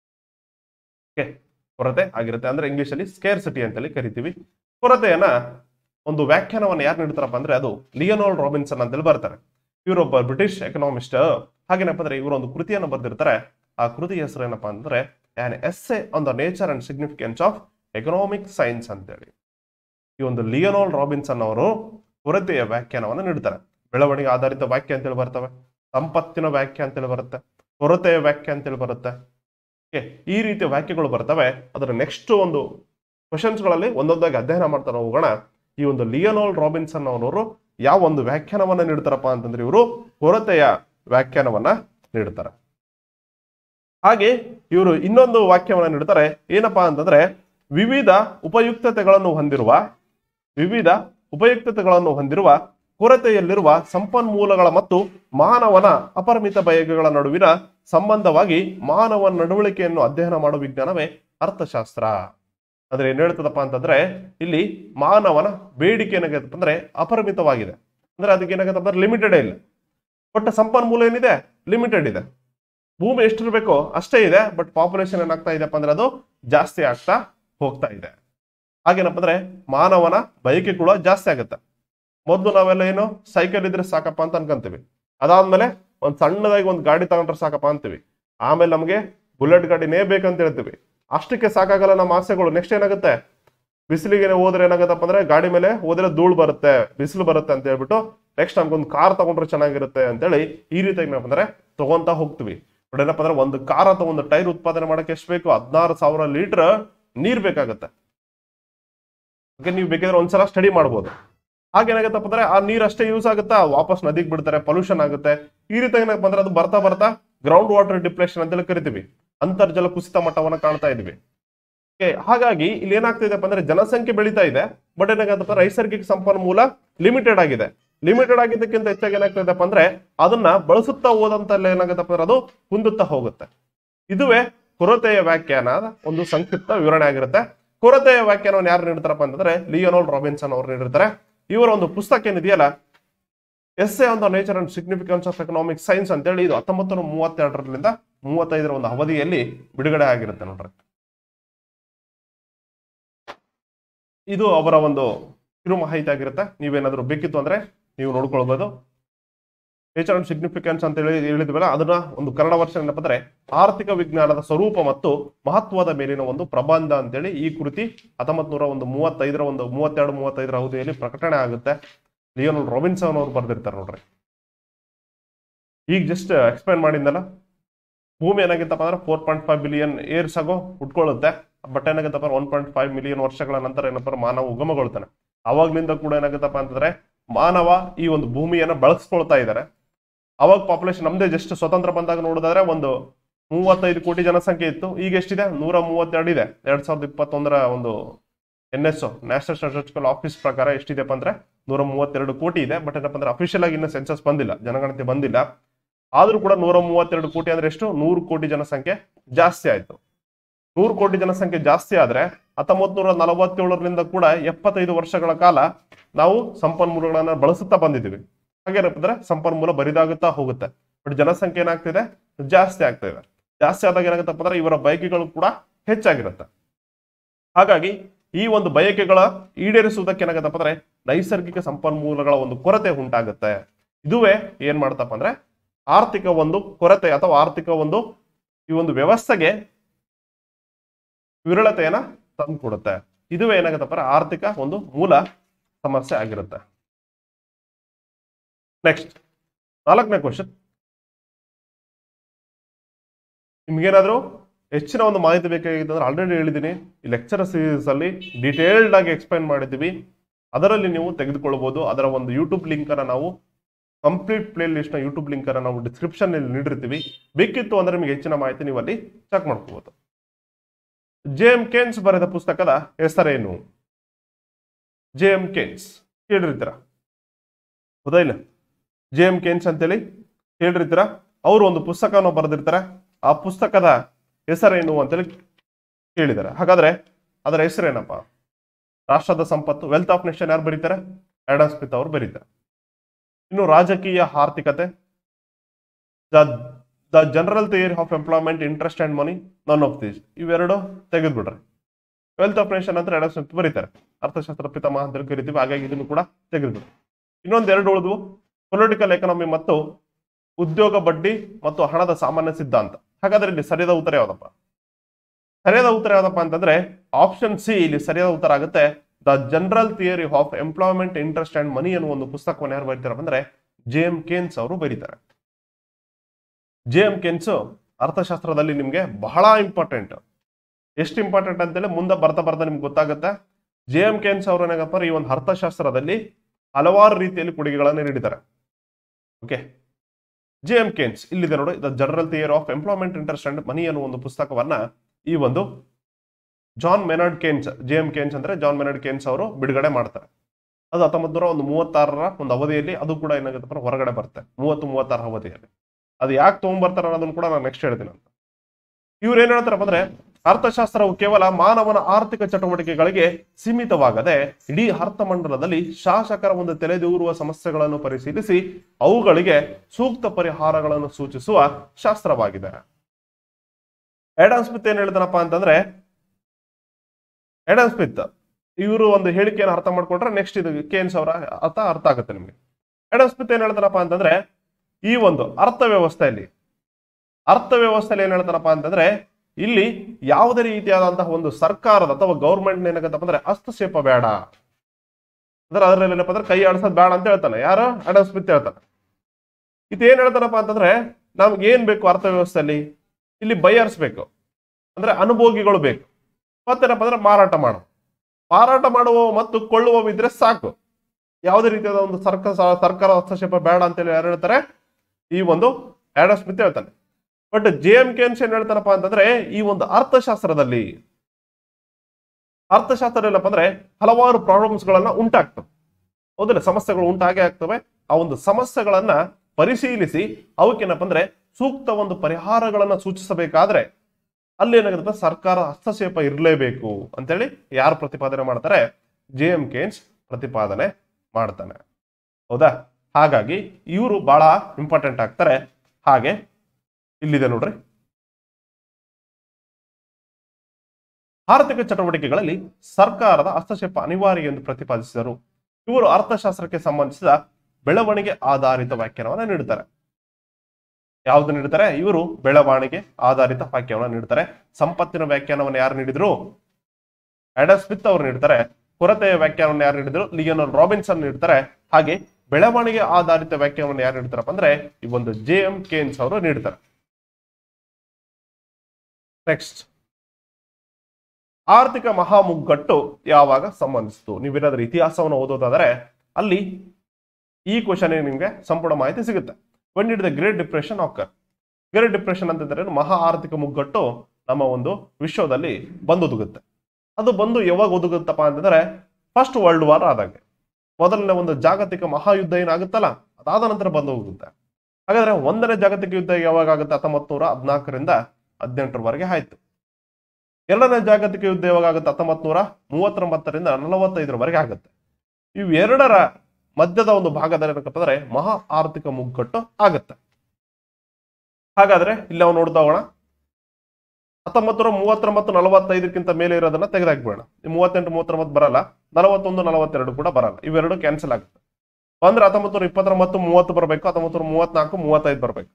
ಓಕೆ ಕೊರತೆ ಆಗಿರುತ್ತೆ ಅಂದ್ರೆ ಇಂಗ್ಲಿಷ್ ಅಲ್ಲಿ ಸ್ಕೇರ್ಸಿಟಿ ಅಂತೇಳಿ ಕರಿತೀವಿ ಕೊರತೆಯನ್ನ ಒಂದು ವ್ಯಾಖ್ಯಾನವನ್ನು ಯಾರು ನೀಡ್ತಾರಪ್ಪ ಅಂದ್ರೆ ಅದು ಲಿಯೋನಾಲ್ಡ್ ರಾಬಿನ್ಸನ್ ಅಂತೇಳಿ ಬರ್ತಾರೆ ಇವರೊಬ್ಬ ಬ್ರಿಟಿಷ್ ಎಕನಾಮಿಸ್ಟ್ ಹಾಗೇನಪ್ಪ ಅಂದ್ರೆ ಇವರು ಒಂದು ಕೃತಿಯನ್ನು ಬರೆದಿರ್ತಾರೆ ಆ ಕೃತಿ ಹೆಸರು ಏನಪ್ಪಾ ಅಂದ್ರೆ an essay on the nature and significance of economic science ಅಂತೇಳಿ ಈ ಒಂದು ಲಿಯೋನಾಲ್ಡ್ ರಾಬಿನ್ಸನ್ ಅವರು ಕೊರತೆಯ ವ್ಯಾಖ್ಯಾನವನ್ನು ನೀಡ್ತಾರೆ ಬೆಳವಣಿಗೆ ಆಧಾರಿತ ವ್ಯಾಖ್ಯೆ ಅಂತೇಳಿ ಬರ್ತವೆ ಸಂಪತ್ತಿನ ವ್ಯಾಖ್ಯೆ ಅಂತೇಳಿ ಬರುತ್ತೆ ಕೊರತೆಯ ವ್ಯಾಖ್ಯೆ ಅಂತೇಳಿ ಬರುತ್ತೆ ಓಕೆ ಈ ರೀತಿಯ ವ್ಯಾಖ್ಯೆಗಳು ಬರ್ತವೆ ಅದರ ನೆಕ್ಸ್ಟ್ ಒಂದು ಕ್ವಶನ್ಸ್ಗಳಲ್ಲಿ ಒಂದೊಂದಾಗಿ ಅಧ್ಯಯನ ಮಾಡ್ತಾ ಹೋಗೋಣ ಈ ಒಂದು ಲಿಯೋನಾಲ್ಡ್ ರಾಬಿನ್ಸನ್ ಅವರು ಯಾವ ಒಂದು ವ್ಯಾಖ್ಯಾನವನ್ನ ನೀಡ್ತಾರಪ್ಪ ಅಂತಂದ್ರೆ ಇವರು ಕೊರತೆಯ ವ್ಯಾಖ್ಯಾನವನ್ನ ನೀಡ್ತಾರೆ ಹಾಗೆ ಇವರು ಇನ್ನೊಂದು ವಾಕ್ಯವನ್ನ ನೀಡ್ತಾರೆ ಏನಪ್ಪಾ ಅಂತಂದ್ರೆ ವಿವಿಧ ಉಪಯುಕ್ತತೆಗಳನ್ನು ಹೊಂದಿರುವ ವಿವಿಧ ಉಪಯುಕ್ತತೆಗಳನ್ನು ಹೊಂದಿರುವ ಕೊರತೆಯಲ್ಲಿರುವ ಸಂಪನ್ಮೂಲಗಳ ಮತ್ತು ಮಾನವನ ಅಪರಿಮಿತ ಬಯಕೆಗಳ ನಡುವಿನ ಸಂಬಂಧವಾಗಿ ಮಾನವ ನಡವಳಿಕೆಯನ್ನು ಅಧ್ಯಯನ ಮಾಡುವ ವಿಜ್ಞಾನವೇ ಅರ್ಥಶಾಸ್ತ್ರ ಅಂದ್ರೆ ಏನ್ ಹೇಳ್ತದಪ್ಪ ಅಂತಂದ್ರೆ ಇಲ್ಲಿ ಮಾನವನ ಬೇಡಿಕೆ ಏನಾಗತ್ತಪ್ಪ ಅಂದ್ರೆ ಅಪರಿಮಿತವಾಗಿದೆ ಅಂದ್ರೆ ಅದಕ್ಕೆ ಏನಾಗತ್ತಪ್ಪ ಅಂದ್ರೆ ಲಿಮಿಟೆಡ್ ಇಲ್ಲ ಬಟ್ ಸಂಪನ್ಮೂಲ ಏನಿದೆ ಲಿಮಿಟೆಡ್ ಇದೆ ಭೂಮಿ ಎಷ್ಟಿರ್ಬೇಕೋ ಅಷ್ಟೇ ಇದೆ ಬಟ್ ಪಾಪ್ಯುಲೇಷನ್ ಏನಾಗ್ತಾ ಇದೆಪ್ಪ ಅಂದ್ರೆ ಅದು ಜಾಸ್ತಿ ಆಗ್ತಾ ಹೋಗ್ತಾ ಇದೆ ಹಾಗೇನಪ್ಪ ಅಂದ್ರೆ ಮಾನವನ ಬಯಕೆ ಕೂಡ ಜಾಸ್ತಿ ಆಗುತ್ತೆ ಮೊದಲು ನಾವೆಲ್ಲ ಏನು ಸೈಕಲ್ ಇದ್ರೆ ಸಾಕಪ್ಪ ಅಂತ ಅನ್ಕೊಂತೀವಿ ಅದಾದ್ಮೇಲೆ ಒಂದ್ ಸಣ್ಣದಾಗಿ ಒಂದು ಗಾಡಿ ತಗೊಂಡ್ರೆ ಸಾಕಪ್ಪ ಅಂತೀವಿ ಆಮೇಲೆ ನಮಗೆ ಬುಲೆಟ್ ಗಾಡಿನೇ ಬೇಕಂತ ಹೇಳ್ತೀವಿ ಅಷ್ಟಕ್ಕೆ ಸಾಕಾಗಲ್ಲ ನಮ್ಮ ಆಸೆಗಳು ನೆಕ್ಸ್ಟ್ ಏನಾಗುತ್ತೆ ಬಿಸಿಲಿಗೆ ಹೋದ್ರೆ ಏನಾಗತ್ತಪ್ಪ ಅಂದ್ರೆ ಗಾಡಿ ಮೇಲೆ ಹೋದ್ರೆ ಧೂಳು ಬರುತ್ತೆ ಬಿಸಿಲು ಬರುತ್ತೆ ಅಂತ ಹೇಳ್ಬಿಟ್ಟು ನೆಕ್ಸ್ಟ್ ನಮ್ಗೊಂದು ಕಾರ್ ತಗೊಂಡ್ರೆ ಚೆನ್ನಾಗಿರುತ್ತೆ ಅಂತೇಳಿ ಈ ರೀತಿ ಏನಪ್ಪ ಅಂದ್ರೆ ತಗೊಂತ ಹೋಗ್ತೀವಿ ಬಟ್ ಏನಪ್ಪ ಅಂದ್ರೆ ಒಂದು ಕಾರ್ ಅಥವಾ ಒಂದು ಟೈರ್ ಉತ್ಪಾದನೆ ಮಾಡಕ್ಕೆ ಎಷ್ಟು ಬೇಕು ಹದಿನಾರು ಸಾವಿರ ಲೀಟರ್ ನೀರ್ ಬೇಕಾಗತ್ತೆ ಓಕೆ ನೀವು ಬೇಕಿದ್ರೆ ಒಂದ್ಸಲ ಸ್ಟಡಿ ಮಾಡ್ಬೋದು ಹಾಗೇನಾಗತ್ತಪ್ಪ ಅಂದ್ರೆ ಆ ನೀರ್ ಅಷ್ಟೇ ಯೂಸ್ ಆಗುತ್ತಾ ವಾಪಸ್ ನದಿಗೆ ಬಿಡ್ತಾರೆ ಪೊಲ್ಯೂಷನ್ ಆಗುತ್ತೆ ಈ ರೀತಿ ಏನಪ್ಪ ಅಂದ್ರೆ ಅದು ಬರ್ತಾ ಬರ್ತಾ ಗ್ರೌಂಡ್ ವಾಟರ್ ಡಿಪ್ರೆಷನ್ ಅಂತೇಳಿ ಕರಿತೀವಿ ಅಂತರ್ಜಲ ಕುಸಿತ ಮಟ್ಟವನ್ನ ಕಾಣ್ತಾ ಇದೀವಿ Okay, ಹಾಗಾಗಿ ಇಲ್ಲಿ ಏನಾಗ್ತಿದೆಪ್ಪ ಅಂದ್ರೆ ಜನಸಂಖ್ಯೆ ಬೆಳೀತಾ ಇದೆ ಬಟ್ ಏನಾಗತ್ತಪ್ಪ ನೈಸರ್ಗಿಕ ಸಂಪನ್ಮೂಲ ಲಿಮಿಟೆಡ್ ಆಗಿದೆ ಲಿಮಿಟೆಡ್ ಆಗಿದ್ದಕ್ಕಿಂತ ಹೆಚ್ಚಾಗಿ ಏನಾಗ್ತಿದೆಪ್ಪ ಅಂದ್ರೆ ಅದನ್ನ ಬಳಸುತ್ತಾ ಹೋದಂತಲ್ಲ ಏನಾಗತ್ತಪ್ಪ ಅಂದ್ರೆ ಅದು ಕುಂದುತ್ತಾ ಹೋಗುತ್ತೆ ಇದುವೇ ಕೊರತೆಯ ವ್ಯಾಖ್ಯಾನದ ಒಂದು ಸಂಕ್ಷಿಪ್ತ ವಿವರಣೆ ಆಗಿರುತ್ತೆ ಕೊರತೆಯ ವ್ಯಾಖ್ಯಾನವನ್ನು ಯಾರು ನೀಡ್ತಾರಪ್ಪ ಅಂತಂದ್ರೆ ಲಿಯೋನಾಲ್ಡ್ ರಾಬಿನ್ಸನ್ ಅವರು ನೀಡಿರ್ತಾರೆ ಇವರ ಒಂದು ಪುಸ್ತಕ ಏನಿದೆಯಲ್ಲ essay on the nature and significance of economic science ಅಂತೇಳಿ ಇದು ಹತ್ತೊಂಬತ್ತು ನೂರ ಮೂವತ್ತೆರಡರಿಂದ ಮೂವತ್ತೈದರ ಒಂದು ಅವಧಿಯಲ್ಲಿ ಬಿಡುಗಡೆ ಆಗಿರುತ್ತೆ ನೋಡ್ರಿ ಇದು ಅವರ ಒಂದು ಕಿರು ಮಾಹಿತಿ ಆಗಿರುತ್ತೆ ನೀವೇನಾದ್ರೂ ಬೇಕಿತ್ತು ಅಂದ್ರೆ ನೀವು ನೋಡ್ಕೊಳ್ಬಹುದು ನೇಚರ್ ಅಂಡ್ ಸಿಗ್ನಿಫಿಕೆನ್ಸ್ ಅಂತ ಹೇಳಿ ಹೇಳಿದ್ವಲ್ಲ ಅದನ್ನ ಒಂದು ಕನ್ನಡ ವರ್ಷ ಏನಪ್ಪ ಅಂದ್ರೆ ಆರ್ಥಿಕ ವಿಜ್ಞಾನದ ಸ್ವರೂಪ ಮತ್ತು ಮಹತ್ವದ ಮೇಲಿನ ಒಂದು ಪ್ರಬಂಧ ಅಂತೇಳಿ ಈ ಕೃತಿ ಹತ್ತೊಂಬತ್ ನೂರ ಒಂದು ಮೂವತ್ತೈದರ ಒಂದು ಮೂವತ್ತೆರಡು ಮೂವತ್ತೈದರ ಅವಧಿಯಲ್ಲಿ ಪ್ರಕಟಣೆ ಆಗುತ್ತೆ ಲಿಯೋನಲ್ ರಾಬಿನ್ಸನ್ ಅವ್ರು ಬರ್ದಿರ್ತಾರೆ ನೋಡ್ರಿ ಈಗ ಜಸ್ಟ್ ಎಕ್ಸ್ಪ್ಲೈನ್ ಮಾಡಿದ್ನಲ್ಲ ಭೂಮಿ ಏನಾಗಿತ್ತಪ್ಪ ಅಂದ್ರೆ four point five billion years ago ಉಟ್ಕೊಳ್ಳುತ್ತೆ ಬಟ್ ಏನಾಗುತ್ತಪ್ಪ ಒನ್ ಪಾಯಿಂಟ್ ಫೈವ್ ಮಿಲಿಯನ್ ವರ್ಷಗಳ ನಂತರ ಏನಪ್ಪ ಮಾನವ ಉಗಮಗೊಳ್ತಾನೆ ಅವಾಗ್ಲಿಂದ ಕೂಡ ಏನಾಗುತ್ತಪ್ಪ ಅಂತಂದ್ರೆ ಮಾನವ ಈ ಒಂದು ಭೂಮಿಯನ್ನ ಬಳಸ್ಕೊಳ್ತಾ ಇದ್ದಾರೆ ಅವಾಗ ಪಾಪ್ಯುಲೇಷನ್ ನಮ್ದೇ ಜಸ್ಟ್ ಸ್ವತಂತ್ರ ಬಂದಾಗ ನೋಡಿದ್ರೆ ಒಂದು ಮೂವತ್ತೈದು ಕೋಟಿ ಜನಸಂಖ್ಯೆ ಇತ್ತು ಈಗ ಎಷ್ಟಿದೆ ನೂರ ಮೂವತ್ತೆರಡು ಇದೆ ಎರಡ್ ಸಾವಿರದ ಇಪ್ಪತ್ತೊಂದರ ಒಂದು N S national statistical office ಪ್ರಕಾರ ಎಷ್ಟಿದೆಪ್ಪ ಅಂದ್ರೆ ನೂರ ಮೂವತ್ತೆರಡು ಕೋಟಿ ಇದೆ ಬಟ್ ಏನಪ್ಪ ಅಂದ್ರೆ ಅಫಿಷಿಯಲ್ ಆಗಿ ಇನ್ನು ಸೆನ್ಸಸ್ ಬಂದಿಲ್ಲ ಜನಗಣತಿ ಬಂದಿಲ್ಲ ಆದ್ರೂ ಕೂಡ ನೂರ ಮೂವತ್ತೆರಡು ಕೋಟಿ ಅಂದ್ರೆ ಎಷ್ಟು ನೂರು ಕೋಟಿ ಜನಸಂಖ್ಯೆ ಜಾಸ್ತಿ ಆಯ್ತು ನೂರು ಕೋಟಿ ಜನಸಂಖ್ಯೆ ಜಾಸ್ತಿ ಆದ್ರೆ ಹತ್ತೊಂಬತ್ ನೂರ ನಲವತ್ತೇಳರಿಂದ ಕೂಡ ಎಪ್ಪತ್ತೈದು ವರ್ಷಗಳ ಕಾಲ ನಾವು ಸಂಪನ್ಮೂಲಗಳನ್ನ ಬಳಸುತ್ತಾ ಬಂದಿದ್ದೀವಿ ಹಾಗೇನಪ್ಪ ಅಂದ್ರೆ ಸಂಪನ್ಮೂಲ ಬರಿದಾಗುತ್ತಾ ಹೋಗುತ್ತೆ ಬಟ್ ಜನಸಂಖ್ಯೆ ಏನಾಗ್ತಿದೆ ಜಾಸ್ತಿ ಆಗ್ತಾ ಇದೆ ಜಾಸ್ತಿ ಆದಾಗ ಏನಾಗುತ್ತಪ್ಪ ಅಂದ್ರೆ ಇವರ ಬಯಕೆಗಳು ಕೂಡ ಹೆಚ್ಚಾಗಿರುತ್ತೆ ಹಾಗಾಗಿ ಈ ಒಂದು ಬಯಕೆಗಳ ಈಡೇರಿಸುವುದಕ್ಕೆ ಏನಾಗತ್ತಪ್ಪ ಅಂದ್ರೆ ನೈಸರ್ಗಿಕ ಸಂಪನ್ಮೂಲಗಳ ಒಂದು ಕೊರತೆ ಉಂಟಾಗುತ್ತೆ ಇದುವೇ ಏನ್ ಮಾಡ್ತಪ್ಪ ಅಂದ್ರೆ ಆರ್ಥಿಕ ಒಂದು ಕೊರತೆ ಅಥವಾ ಆರ್ಥಿಕ ಒಂದು ಈ ಒಂದು ವ್ಯವಸ್ಥೆಗೆ ವಿರಳತೆಯನ್ನ ತಂದುಕೊಡುತ್ತೆ ಇದುವೇ ಏನಾಗತ್ತಪ್ಪ ಅಂದ್ರೆ ಆರ್ಥಿಕ ಒಂದು ಮೂಲ ಸಮಸ್ಯೆ ಆಗಿರುತ್ತೆ ನೆಕ್ಸ್ಟ್ ನಾಲ್ಕನೇ ಕ್ವಶನ್ ನಿಮ್ಗೇನಾದ್ರೂ ಹೆಚ್ಚಿನ ಒಂದು ಮಾಹಿತಿ ಬೇಕಾಗಿತ್ತಂದ್ರೆ ಆಲ್ರೆಡಿ ಹೇಳಿದ್ದೀನಿ ಈ ಲೆಕ್ಚರ್ ಸೀರೀಸ್ ಅಲ್ಲಿ ಡೀಟೇಲ್ಡ್ ಆಗಿ ಎಕ್ಸ್ಪ್ಲೈನ್ ಮಾಡಿದ್ದೀವಿ ಅದರಲ್ಲಿ ನೀವು ತೆಗೆದುಕೊಳ್ಬಹುದು ಅದರ ಒಂದು ಯೂಟ್ಯೂಬ್ ಲಿಂಕ್ ಅನ್ನ ನಾವು ಕಂಪ್ಲೀಟ್ ಪ್ಲೇ ಲಿಸ್ಟ್ ನ ಯೂಟ್ಯೂಬ್ ಲಿಂಕ್ ಅನ್ನ ನಾವು ಡಿಸ್ಕ್ರಿಪ್ಷನ್ ಅಲ್ಲಿ ನೀಡಿರ್ತೀವಿ ಬೇಕಿತ್ತು ಅಂದ್ರೆ ನಿಮಗೆ ಹೆಚ್ಚಿನ ಮಾಹಿತಿ ನೀವು ಅಲ್ಲಿ ಚೆಕ್ ಮಾಡ್ಕೋಬಹುದು ಜೆ ಎಂ ಕೇನ್ಸ್ ಬರೆದ ಪುಸ್ತಕದ ಹೆಸರೇನು ಜೆ ಎಂ ಕೇನ್ಸ್ ಕೇಳಿರ್ತೀರ ಹೌದಾ ಇಲ್ಲ ಜೆ ಎಂ ಕೇನ್ಸ್ ಅಂತೇಳಿ ಕೇಳಿರ್ತೀರ ಅವರು ಒಂದು ಪುಸ್ತಕವನ್ನು ಬರೆದಿರ್ತಾರೆ ಆ ಪುಸ್ತಕದ ಹೆಸರೇನು ಅಂತೇಳಿ ಕೇಳಿದ್ದಾರೆ ಹಾಗಾದ್ರೆ ಅದರ ಹೆಸರೇನಪ್ಪ ರಾಷ್ಟ್ರದ ಸಂಪತ್ತು ವೆಲ್ತ್ ಆಫ್ ನೇಷನ್ ಯಾರು ಬರೀತಾರೆ ಆಡಮ್ ಸ್ಮಿತ್ ಅವರು ಬರೀತಾರೆ ಇನ್ನು ರಾಜಕೀಯ ಆರ್ಥಿಕತೆ the the general theory of employment interest and money none of these ಇವೆರಡು ತೆಗೆದ್ಬಿಡ್ರಿ ವೆಲ್ತ್ ಆಫ್ ನೇಷನ್ ಅಂತ ಆಡಮ್ ಸ್ಮಿತ್ ಬರೀತಾರೆ ಅರ್ಥಶಾಸ್ತ್ರ ಪಿತಾಮಹ ಅಂತ ಕರಿತೀವಿ ಹಾಗಾಗಿ ಇದನ್ನು ಕೂಡ ತೆಗೆದ್ಬಿಡ್ರಿ ಇನ್ನೊಂದು ಎರಡು ಉಳಿದ್ವು ಪೊಲಿಟಿಕಲ್ ಎಕನಾಮಿ ಮತ್ತು ಉದ್ಯೋಗ ಬಡ್ಡಿ ಮತ್ತು ಹಣದ ಸಾಮಾನ್ಯ ಸಿದ್ಧಾಂತ ಹಾಗಾದ್ರೆ ಇಲ್ಲಿ ಸರಿಯಾದ ಉತ್ತರ ಯಾವ್ದಪ್ಪ ಸರಿಯಾದ ಉತ್ತರ ಯಾವ್ದಪ್ಪ ಅಂತಂದ್ರೆ ಆಪ್ಷನ್ ಸಿ ಇಲ್ಲಿ ಸರಿಯಾದ ಉತ್ತರ ಆಗುತ್ತೆ the general theory of employment interest and money ಅನ್ನುವ ಒಂದು ಪುಸ್ತಕವನ್ನು ಯಾರು ಬರೀತಾರೆ ಅಂದ್ರೆ ಜೆ ಎಂ ಕೇನ್ಸ್ ಅವರು ಬರೀತಾರೆ ಜೆ ಎಂ ಕೆನ್ಸ್ ಅರ್ಥಶಾಸ್ತ್ರದಲ್ಲಿ ನಿಮ್ಗೆ ಬಹಳ ಇಂಪಾರ್ಟೆಂಟ್ ಎಷ್ಟು ಇಂಪಾರ್ಟೆಂಟ್ ಅಂತೇಳಿ ಮುಂದೆ ಬರ್ತಾ ಬರ್ತಾ ನಿಮ್ಗೆ ಗೊತ್ತಾಗುತ್ತೆ ಜೆ ಎಂ ಕೆನ್ಸ್ ಅವರು ಏನಾಗಪ್ಪ ಈ ಒಂದು ಅರ್ಥಶಾಸ್ತ್ರದಲ್ಲಿ ಹಲವಾರು ರೀತಿಯಲ್ಲಿ ಕೊಡುಗೆಗಳನ್ನು ನೀಡಿದ್ದಾರೆ ಓಕೆ ಜೆ ಎಂ ಕೇನ್ಸ್ ಇಲ್ಲಿದೆ ನೋಡಿ the general theory of employment interest and money ಅನ್ನೋ ಒಂದು ಪುಸ್ತಕವನ್ನ ಈ ಒಂದು John Maynard Keynes J M Keynes ಅಂದ್ರೆ ಜಾನ್ ಮೆನರ್ಡ್ ಕೇನ್ಸ್ ಅವರು ಬಿಡುಗಡೆ ಮಾಡ್ತಾರೆ ಅದು ಹತ್ತೊಂಬತ್ತು ನೂರ ಒಂದು ಮೂವತ್ತಾರರ ಒಂದು ಅವಧಿಯಲ್ಲಿ ಅದು ಕೂಡ ಏನಾಗುತ್ತೆ ಹೊರಗಡೆ ಬರುತ್ತೆ ಮೂವತ್ತು ಮೂವತ್ತಾರ ಅವಧಿಯಲ್ಲಿ ಅದು ಯಾಕೆ ತೊಗೊಂಡ್ಬರ್ತಾರೆ ಅನ್ನೋದನ್ನು ಕೂಡ ನಾನು ನೆಕ್ಸ್ಟ್ ಹೇಳ್ತೀನಿ ಅಂತ ಇವ್ರು ಏನ್ ಹೇಳ್ತಾರಪ್ಪ ಅಂದ್ರೆ ಅರ್ಥಶಾಸ್ತ್ರವು ಕೇವಲ ಮಾನವನ ಆರ್ಥಿಕ ಚಟುವಟಿಕೆಗಳಿಗೆ ಸೀಮಿತವಾಗದೆ ಇಡೀ ಅರ್ಥಮಂಡಲದಲ್ಲಿ ಶಾಸಕರ ಒಂದು ತಲೆದೂರುವ ಸಮಸ್ಯೆಗಳನ್ನು ಪರಿಶೀಲಿಸಿ ಅವುಗಳಿಗೆ ಸೂಕ್ತ ಪರಿಹಾರಗಳನ್ನು ಸೂಚಿಸುವ ಶಾಸ್ತ್ರವಾಗಿದೆ ಎಡಮ್ ಸ್ಮಿತ್ ಏನ್ ಹೇಳ್ತಾನಪ್ಪ ಅಂತಂದ್ರೆ ಎಡಮ್ ಸ್ಮಿತ್ ಇವರು ಒಂದು ಹೇಳಿಕೆಯನ್ನು ಅರ್ಥ ಮಾಡ್ಕೊಂಡ್ರೆ ನೆಕ್ಸ್ಟ್ ಇದು ಕೇನ್ಸ್ ಅವರ ಅರ್ಥ ಅರ್ಥ ಆಗುತ್ತೆ ನಿಮ್ಗೆ ಎಡಮ್ ಸ್ಮಿತ್ ಏನ್ ಹೇಳ್ತಾನಪ್ಪ ಅಂತಂದ್ರೆ ಈ ಒಂದು ಅರ್ಥವ್ಯವಸ್ಥೆಯಲ್ಲಿ ಅರ್ಥವ್ಯವಸ್ಥೆಯಲ್ಲಿ ಏನ್ ಹೇಳ್ತಾನಪ್ಪ ಅಂತಂದ್ರೆ ಇಲ್ಲಿ ಯಾವುದೇ ರೀತಿಯಾದಂತಹ ಒಂದು ಸರ್ಕಾರದ ಅಥವಾ ಗೌರ್ಮೆಂಟ್ ಏನಾಗತ್ತಪ್ಪ ಅಂದ್ರೆ ಹಸ್ತಕ್ಷೇಪ ಬೇಡ ಅಂದ್ರೆ ಅದ್ರಲ್ಲಿ ಏನಪ್ಪ ಅಂದ್ರೆ ಕೈ ಆಡಿಸೋದು ಬೇಡ ಅಂತ ಹೇಳ್ತಾನೆ ಯಾರು ಅಡಮ್ ಸ್ಮಿತ್ ಹೇಳ್ತಾನೆ ಇದೇನ್ ಹೇಳ್ತಾನಪ್ಪ ಅಂತಂದ್ರೆ ನಮ್ಗೆ ಏನ್ ಬೇಕು ಅರ್ಥವ್ಯವಸ್ಥೆಯಲ್ಲಿ ಇಲ್ಲಿ ಬಯರ್ಸ್ ಬೇಕು ಅಂದ್ರೆ ಅನುಭೋಗಿಗಳು ಬೇಕು ಮತ್ತೇನಪ್ಪ ಅಂದ್ರೆ ಮಾರಾಟ ಮಾಡು ಮಾರಾಟ ಮಾಡುವ ಮತ್ತು ಕೊಳ್ಳುವವಿದ್ರೆ ಸಾಕು ಯಾವುದೇ ರೀತಿಯಾದ ಒಂದು ಸರ್ಕಾರ ಸರ್ಕಾರ ಹಸ್ತಕ್ಷೇಪ ಬೇಡ ಅಂತೇಳಿ ಯಾರು ಹೇಳ್ತಾರೆ ಈ ಒಂದು ಆಡಮ್ ಸ್ಮಿತ್ ಹೇಳ್ತಾನೆ ಬಟ್ ಜೆ ಎಂ ಕೆನ್ಸ್ ಏನ್ ಹೇಳ್ತಾನಪ್ಪ ಅಂತಂದ್ರೆ ಈ ಒಂದು ಅರ್ಥಶಾಸ್ತ್ರದಲ್ಲಿ ಅರ್ಥಶಾಸ್ತ್ರ ಏನಪ್ಪ ಅಂದ್ರೆ ಹಲವಾರು ಪ್ರಾಬ್ಲಮ್ಸ್ ಗಳನ್ನ ಉಂಟಾಗ್ತವೆ ಹೌದಿಲ್ಲ ಸಮಸ್ಯೆಗಳು ಉಂಟಾಗೇ ಆಗ್ತವೆ ಆ ಒಂದು ಸಮಸ್ಯೆಗಳನ್ನ ಪರಿಶೀಲಿಸಿ ಅವಕ್ಕೇನಪ್ಪ ಅಂದ್ರೆ ಸೂಕ್ತ ಒಂದು ಪರಿಹಾರಗಳನ್ನ ಸೂಚಿಸಬೇಕಾದ್ರೆ ಅಲ್ಲಿ ಏನಾಗುತ್ತೆ ಸರ್ಕಾರ ಹಸ್ತಕ್ಷೇಪ ಇರಲೇಬೇಕು ಅಂತೇಳಿ ಯಾರು ಪ್ರತಿಪಾದನೆ ಮಾಡ್ತಾರೆ ಜೆ ಎಂ ಕೇನ್ಸ್ ಪ್ರತಿಪಾದನೆ ಮಾಡ್ತಾನೆ ಹೌದಾ ಹಾಗಾಗಿ ಇವರು ಬಹಳ ಇಂಪಾರ್ಟೆಂಟ್ ಆಗ್ತಾರೆ ಹಾಗೆ ಇಲ್ಲಿದೆ ನೋಡ್ರಿ ಆರ್ಥಿಕ ಚಟುವಟಿಕೆಗಳಲ್ಲಿ ಸರ್ಕಾರದ ಹಸ್ತಕ್ಷೇಪ ಅನಿವಾರ್ಯ ಎಂದು ಪ್ರತಿಪಾದಿಸಿದರು ಇವರು ಅರ್ಥಶಾಸ್ತ್ರಕ್ಕೆ ಸಂಬಂಧಿಸಿದ ಬೆಳವಣಿಗೆ ಆಧಾರಿತ ವ್ಯಾಖ್ಯಾನವನ್ನು ನೀಡುತ್ತಾರೆ ಯಾವ್ದು ನೀಡುತ್ತಾರೆ ಇವರು ಬೆಳವಣಿಗೆ ಆಧಾರಿತ ವಾಕ್ಯವನ್ನು ನೀಡುತ್ತಾರೆ ಸಂಪತ್ತಿನ ವ್ಯಾಖ್ಯಾನವನ್ನು ಯಾರು ನೀಡಿದ್ರು ಆಡಮ್ ಸ್ಮಿತ್ ಅವರು ನೀಡ್ತಾರೆ ಕೊರತೆಯ ವ್ಯಾಖ್ಯಾನವನ್ನು ಯಾರು ನೀಡಿದ್ರು ಲಿಯೋನಲ್ ರಾಬಿನ್ಸನ್ ನೀಡ್ತಾರೆ ಹಾಗೆ ಬೆಳವಣಿಗೆ ಆಧಾರಿತ ವ್ಯಾಖ್ಯಾನವನ್ನು ಯಾರು ನೀಡ್ತಾರಪ್ಪ ಅಂದ್ರೆ ಈ ಒಂದು ಜೆ ಎಂ ಕೇನ್ಸ್ ಅವರು ನೀಡ್ತಾರೆ ನೆಕ್ಸ್ಟ್ ಆರ್ಥಿಕ ಮಹಾಮುಗ್ಗಟ್ಟು ಯಾವಾಗ ಸಂಬಂಧಿಸಿತು ನೀವೇನಾದ್ರೂ ಇತಿಹಾಸವನ್ನು ಓದೋದಾದರೆ ಅಲ್ಲಿ ಈ ಕ್ವಶನ್ ನಿಮಗೆ ಸಂಪೂರ್ಣ ಮಾಹಿತಿ ಸಿಗುತ್ತೆ when did the great depression occur great depression ಅಂತಂದ್ರೆ ಮಹಾ ಆರ್ಥಿಕ ಮುಗ್ಗಟ್ಟು ನಮ್ಮ ಒಂದು ವಿಶ್ವದಲ್ಲಿ ಬಂದೊದಗುತ್ತೆ ಅದು ಬಂದು ಯಾವಾಗ ಒದಗುತ್ತಪ್ಪ ಅಂತಂದ್ರೆ ಫಸ್ಟ್ ವರ್ಲ್ಡ್ ವಾರ್ ಆದಾಗ ಮೊದಲನೇ ಒಂದು ಜಾಗತಿಕ ಮಹಾಯುದ್ಧ ಏನಾಗುತ್ತಲ್ಲ ಅದಾದ ನಂತರ ಬಂದು ಹೋಗುತ್ತೆ ಹಾಗಾದ್ರೆ ಒಂದನೇ ಜಾಗತಿಕ ಯುದ್ಧ ಯಾವಾಗ ಆಗುತ್ತೆ ಹತ್ತೊಂಬತ್ತು ನೂರ ಹದಿನಾಲ್ಕರಿಂದ ಹದಿನೆಂಟರವರೆಗೆ ಆಯ್ತು ಎರಡನೇ ಜಾಗತಿಕ ಯುದ್ಧ ಯಾವಾಗ ಆಗುತ್ತೆ ಹತ್ತೊಂಬತ್ತು ನೂರ ಮೂವತ್ತೊಂಬತ್ತರಿಂದ ನಲವತ್ತೈದರವರೆಗೆ ಆಗುತ್ತೆ ಇವೆರಡರ ಮಧ್ಯದ ಒಂದು ಭಾಗದಲ್ಲಿ ಏನಕ್ಕಪ್ಪ ಅಂದ್ರೆ ಮಹಾ ಆರ್ಥಿಕ ಮುಗ್ಗಟ್ಟು ಆಗುತ್ತೆ ಹಾಗಾದ್ರೆ ಇಲ್ಲಿ ನಾವು ನೋಡ್ತಾ ಹೋಗೋಣ ಹತ್ತೊಂಬತ್ತು ನೂರ ಮೂವತ್ತೊಂಬತ್ತು ನಲವತ್ತೈದಕ್ಕಿಂತ ಮೇಲೆ ಇರೋದನ್ನ ತೆಗೆದಾಕ್ಬೇಡ ಈ ಮೂವತ್ತೆಂಟು ಮೂವತ್ತೊಂಬತ್ತು ಬರಲ್ಲ ನಲವತ್ತೊಂದು ನಲವತ್ತೆರಡು ಕೂಡ ಬರಲ್ಲ ಇವೆರಡು ಕ್ಯಾನ್ಸಲ್ ಆಗುತ್ತೆ ಅಂದ್ರೆ ಹತ್ತೊಂಬತ್ತು ನೂರ ಇಪ್ಪತ್ತೊಂಬತ್ತು ಮೂವತ್ತು ಬರಬೇಕು ಹತ್ತೊಂಬತ್ತು ನೂರ ಮೂವತ್ನಾಲ್ಕು ಮೂವತ್ತೈದು ಬರಬೇಕು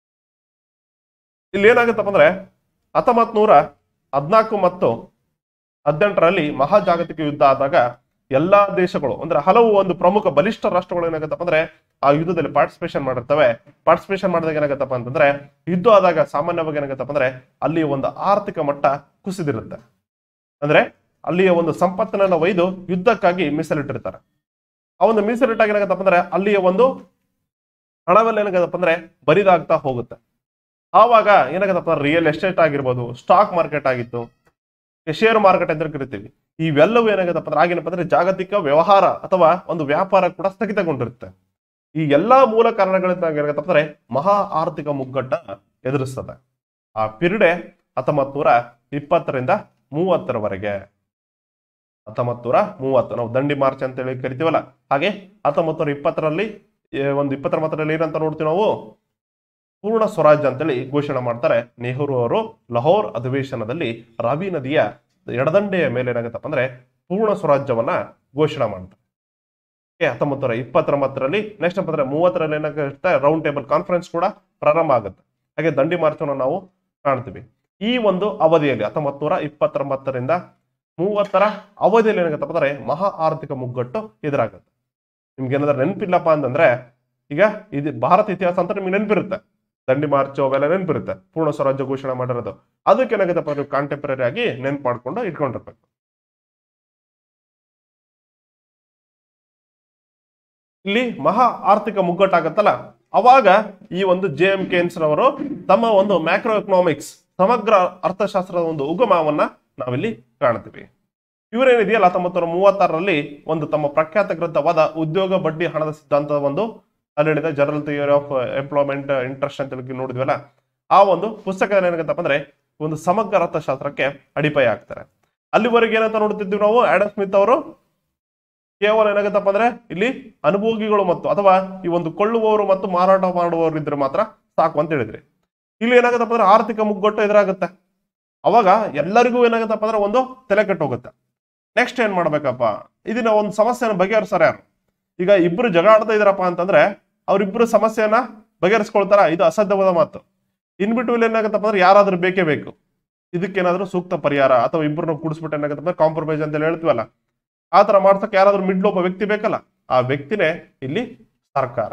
ಇಲ್ಲಿ ಏನಾಗುತ್ತಪ್ಪ ಅಂದ್ರೆ ಹತ್ತೊಂಬತ್ತು ನೂರ ಹದಿನಾಲ್ಕು ಮತ್ತು ಹದಿನೆಂಟರಲ್ಲಿ ಮಹಾಜಾಗತಿಕ ಯುದ್ಧ ಆದಾಗ ಎಲ್ಲಾ ದೇಶಗಳು ಅಂದ್ರೆ ಹಲವು ಒಂದು ಪ್ರಮುಖ ಬಲಿಷ್ಠ ರಾಷ್ಟ್ರಗಳು ಏನಾಗತ್ತಪ್ಪ ಅಂದ್ರೆ ಆ ಯುದ್ಧದಲ್ಲಿ ಪಾರ್ಟಿಸಿಪೇಷನ್ ಮಾಡಿರ್ತವೆ ಪಾರ್ಟಿಸಿಪೇಷನ್ ಮಾಡಿದಾಗ ಏನಾಗತ್ತಪ್ಪ ಅಂತಂದ್ರೆ ಯುದ್ಧ ಆದಾಗ ಸಾಮಾನ್ಯವಾಗಿ ಏನಾಗತ್ತಪ್ಪ ಅಂದ್ರೆ ಅಲ್ಲಿ ಒಂದು ಆರ್ಥಿಕ ಮಟ್ಟ ಕುಸಿದಿರುತ್ತೆ ಅಂದ್ರೆ ಅಲ್ಲಿಯ ಒಂದು ಸಂಪತ್ತನ್ನ ಒಯ್ದು ಯುದ್ಧಕ್ಕಾಗಿ ಮೀಸಲಿಟ್ಟಿರ್ತಾರೆ ಆ ಒಂದು ಮೀಸಲಿಟ್ಟಾಗ ಏನಾಗತ್ತಪ್ಪ ಅಂದ್ರೆ ಅಲ್ಲಿಯ ಒಂದು ಹಣವೆಲ್ಲ ಏನಾಗತ್ತಪ್ಪ ಅಂದ್ರೆ ಬರಿದಾಗ್ತಾ ಹೋಗುತ್ತೆ ಆವಾಗ ಏನಾಗತ್ತಪ್ಪ ರಿಯಲ್ ಎಸ್ಟೇಟ್ ಆಗಿರ್ಬೋದು ಸ್ಟಾಕ್ ಮಾರ್ಕೆಟ್ ಆಗಿತ್ತು ಶೇರ್ ಮಾರ್ಕೆಟ್ ಅಂತ ಕರಿತೀವಿ ಇವೆಲ್ಲವೂ ಏನಾಗತ್ತಪ್ಪ ಅಂದ್ರೆ ಆಗೇನಪ್ಪ ಅಂದ್ರೆ ಜಾಗತಿಕ ವ್ಯವಹಾರ ಅಥವಾ ಒಂದು ವ್ಯಾಪಾರ ಕೂಡ ಸ್ಥಗಿತಗೊಂಡಿರುತ್ತೆ ಈ ಎಲ್ಲಾ ಮೂಲ ಕಾರಣಗಳಿಂದ ಏನಾಗತ್ತಪ್ಪ ಅಂದ್ರೆ ಮಹಾ ಆರ್ಥಿಕ ಮುಗ್ಗಟ್ಟ ಎದುರಿಸ್ತದೆ ಆ ಪಿರಿಡೆ ಹತ್ತೊಂಬತ್ ನೂರ ಇಪ್ಪತ್ತರಿಂದ ಮೂವತ್ತರವರೆಗೆ ಹತ್ತೊಂಬತ್ ನೂರ ಮೂವತ್ತು ನಾವು ದಂಡಿ ಮಾರ್ಚ್ ಅಂತ ಹೇಳಿ ಕರಿತೀವಲ್ಲ ಹಾಗೆ ಹತ್ತೊಂಬತ್ ನೂರ ಇಪ್ಪತ್ತರಲ್ಲಿ ಏ, ಒಂದು ಇಪ್ಪತ್ತೊಂಬತ್ತರಲ್ಲಿ ಏನಂತ ನೋಡ್ತೀವಿ ನಾವು ಪೂರ್ಣ ಸ್ವರಾಜ್ಯ ಅಂತೇಳಿ ಘೋಷಣೆ ಮಾಡ್ತಾರೆ ನೆಹರು ಅವರು ಲಾಹೋರ್ ಅಧಿವೇಶನದಲ್ಲಿ ರಾವಿ ನದಿಯ ಎಡದಂಡೆಯ ಮೇಲೆ ಏನಾಗತ್ತಪ್ಪ ಅಂದ್ರೆ ಪೂರ್ಣ ಸ್ವರಾಜ್ಯವನ್ನ ಘೋಷಣೆ ಮಾಡ್ತಾರೆ ಓಕೆ ಹತ್ತೊಂಬತ್ತು ನೂರ ಇಪ್ಪತ್ತೊಂಬತ್ತರಲ್ಲಿ ನೆಕ್ಸ್ಟ್ ಅಂದ್ರೆ ಮೂವತ್ತರಲ್ಲಿ ಏನಾಗುತ್ತೆ ರೌಂಡ್ ಟೇಬಲ್ ಕಾನ್ಫರೆನ್ಸ್ ಕೂಡ ಪ್ರಾರಂಭ ಆಗುತ್ತೆ ಹಾಗೆ ದಂಡಿ ಮಾರ್ಚನ್ನು ನಾವು ಕಾಣ್ತೀವಿ ಈ ಒಂದು ಅವಧಿಯಲ್ಲಿ ಹತ್ತೊಂಬತ್ತು ನೂರ ಇಪ್ಪತ್ತೊಂಬತ್ತರಿಂದ ಮೂವತ್ತರ ಅವಧಿಯಲ್ಲಿ ಏನಾಗತ್ತಪ್ಪ ಅಂದ್ರೆ ಮಹಾ ಆರ್ಥಿಕ ಮುಗ್ಗಟ್ಟು ಎದುರಾಗುತ್ತೆ ನಿಮ್ಗೆ ಏನಾದ್ರೂ ನೆನಪಿಲ್ಲಪ್ಪ ಅಂತಂದ್ರೆ ಈಗ ಇದು ಭಾರತ ಇತಿಹಾಸ ಅಂತ ನಿಮ್ಗೆ ನೆನಪಿರುತ್ತೆ ದಂಡಿ ಮಾರ್ಚ್ ಅವೆಲ್ಲ ನೆನಪಿರುತ್ತೆ ಪೂರ್ಣ ಸ್ವರಾಜ್ಯ ಘೋಷಣೆ ಮಾಡಿರೋದು ಅದಕ್ಕೆ ಏನಾಗತ್ತಪ್ಪ ನೀವು ಕಾಂಟೆಂಪರರಿ ಆಗಿ ನೆನ್ಪು ಮಾಡ್ಕೊಂಡು ಇಟ್ಕೊಂಡಿರ್ಬೇಕು ಇಲ್ಲಿ ಮಹಾ ಆರ್ಥಿಕ ಮುಗ್ಗಟ್ಟಾಗತ್ತಲ್ಲ ಅವಾಗ ಈ ಒಂದು ಜೆ ಎಂ ಕೇನ್ಸ್ ರವರು ತಮ್ಮ ಒಂದು ಮ್ಯಾಕ್ರೋ ಎಕನಾಮಿಕ್ಸ್ ಸಮಗ್ರ ಅರ್ಥಶಾಸ್ತ್ರದ ಒಂದು ಉಗಮವನ್ನ ನಾವಿಲ್ಲಿ ಕಾಣ್ತೀವಿ ಇವರೇನಿದೆಯಲ್ಲ ಹತ್ತೊಂಬತ್ತು ನೂರ ಮೂವತ್ತಾರರಲ್ಲಿ ಒಂದು ತಮ್ಮ ಪ್ರಖ್ಯಾತ ಗ್ರಂಥವಾದ ಉದ್ಯೋಗ ಬಡ್ಡಿ ಹಣದ ಸಿದ್ಧಾಂತದ ಒಂದು ಅಲ್ಲಿ ಹೇಳಿದ general theory of employment interest ಅಂತ ಹೇಳಿ ನೋಡಿದ್ವಲ್ಲ ಆ ಒಂದು ಪುಸ್ತಕದಲ್ಲಿ ಏನಾಗತ್ತಪ್ಪ ಅಂದ್ರೆ ಒಂದು ಸಮಗ್ರ ಅರ್ಥಶಾಸ್ತ್ರಕ್ಕೆ ಅಡಿಪಾಯ ಆಗ್ತಾರೆ ಅಲ್ಲಿವರೆಗೆ ಏನಂತ ನೋಡ್ತಿದ್ವಿ ನಾವು ಆಡಮ್ ಸ್ಮಿತ್ ಅವರು ಕೇವಲ ಏನಾಗತ್ತಪ್ಪ ಅಂದ್ರೆ ಇಲ್ಲಿ ಅನುಭೋಗಿಗಳು ಮತ್ತು ಅಥವಾ ಈ ಒಂದು ಕೊಳ್ಳುವವರು ಮತ್ತು ಮಾರಾಟ ಮಾಡುವವರು ಇದ್ರೆ ಮಾತ್ರ ಸಾಕು ಅಂತ ಹೇಳಿದ್ರಿ ಇಲ್ಲಿ ಏನಾಗತ್ತಪ್ಪ ಅಂದ್ರೆ ಆರ್ಥಿಕ ಮುಗ್ಗಟ್ಟು ಎದುರಾಗುತ್ತೆ ಅವಾಗ ಎಲ್ಲರಿಗೂ ಏನಾಗತ್ತಪ್ಪ ಅಂದ್ರೆ ಒಂದು ತಲೆ ಕೆಟ್ಟು ಹೋಗುತ್ತೆ ನೆಕ್ಸ್ಟ್ ಏನ್ ಮಾಡ್ಬೇಕಪ್ಪ ಇದನ್ನ ಒಂದು ಸಮಸ್ಯೆನ ಬಗೆಹರಿಸ್ತಾರ ಯಾರು ಈಗ ಇಬ್ರು ಜಗಳ ಆಡ್ತಾ ಇದಾರಪ್ಪ ಅಂತಂದ್ರೆ ಅವ್ರಿಬ್ರು ಸಮಸ್ಯೆಯನ್ನ ಬಗೆಹರಿಸ್ಕೊಳ್ತಾರ ಇದು ಅಸಾಧ್ಯವಾದ ಮಾತು ಇನ್ ಬಿಟ್ಟು ಏನಾಗತ್ತಪ್ಪ ಅಂದ್ರೆ ಯಾರಾದ್ರೂ ಬೇಕೇ ಬೇಕು ಇದಕ್ಕೇನಾದ್ರೂ ಸೂಕ್ತ ಪರಿಹಾರ ಅಥವಾ ಇಬ್ಬರನ್ನ ಕೂಡಿಸ್ಬಿಟ್ಟು ಏನಾಗತ್ತಪ್ಪ ಅಂದ್ರೆ ಕಾಂಪ್ರಮೈಸ್ ಅಂತ ಹೇಳಿ ಹೇಳ್ತೀವಲ್ಲ ಆ ತರ ಮಾಡ್ಸಕ್ಕೆ ಯಾರಾದ್ರೂ ಮಿಡ್ಲ್ ಒಬ್ಬ ವ್ಯಕ್ತಿ ಬೇಕಲ್ಲ ಆ ವ್ಯಕ್ತಿನೇ ಇಲ್ಲಿ ಸರ್ಕಾರ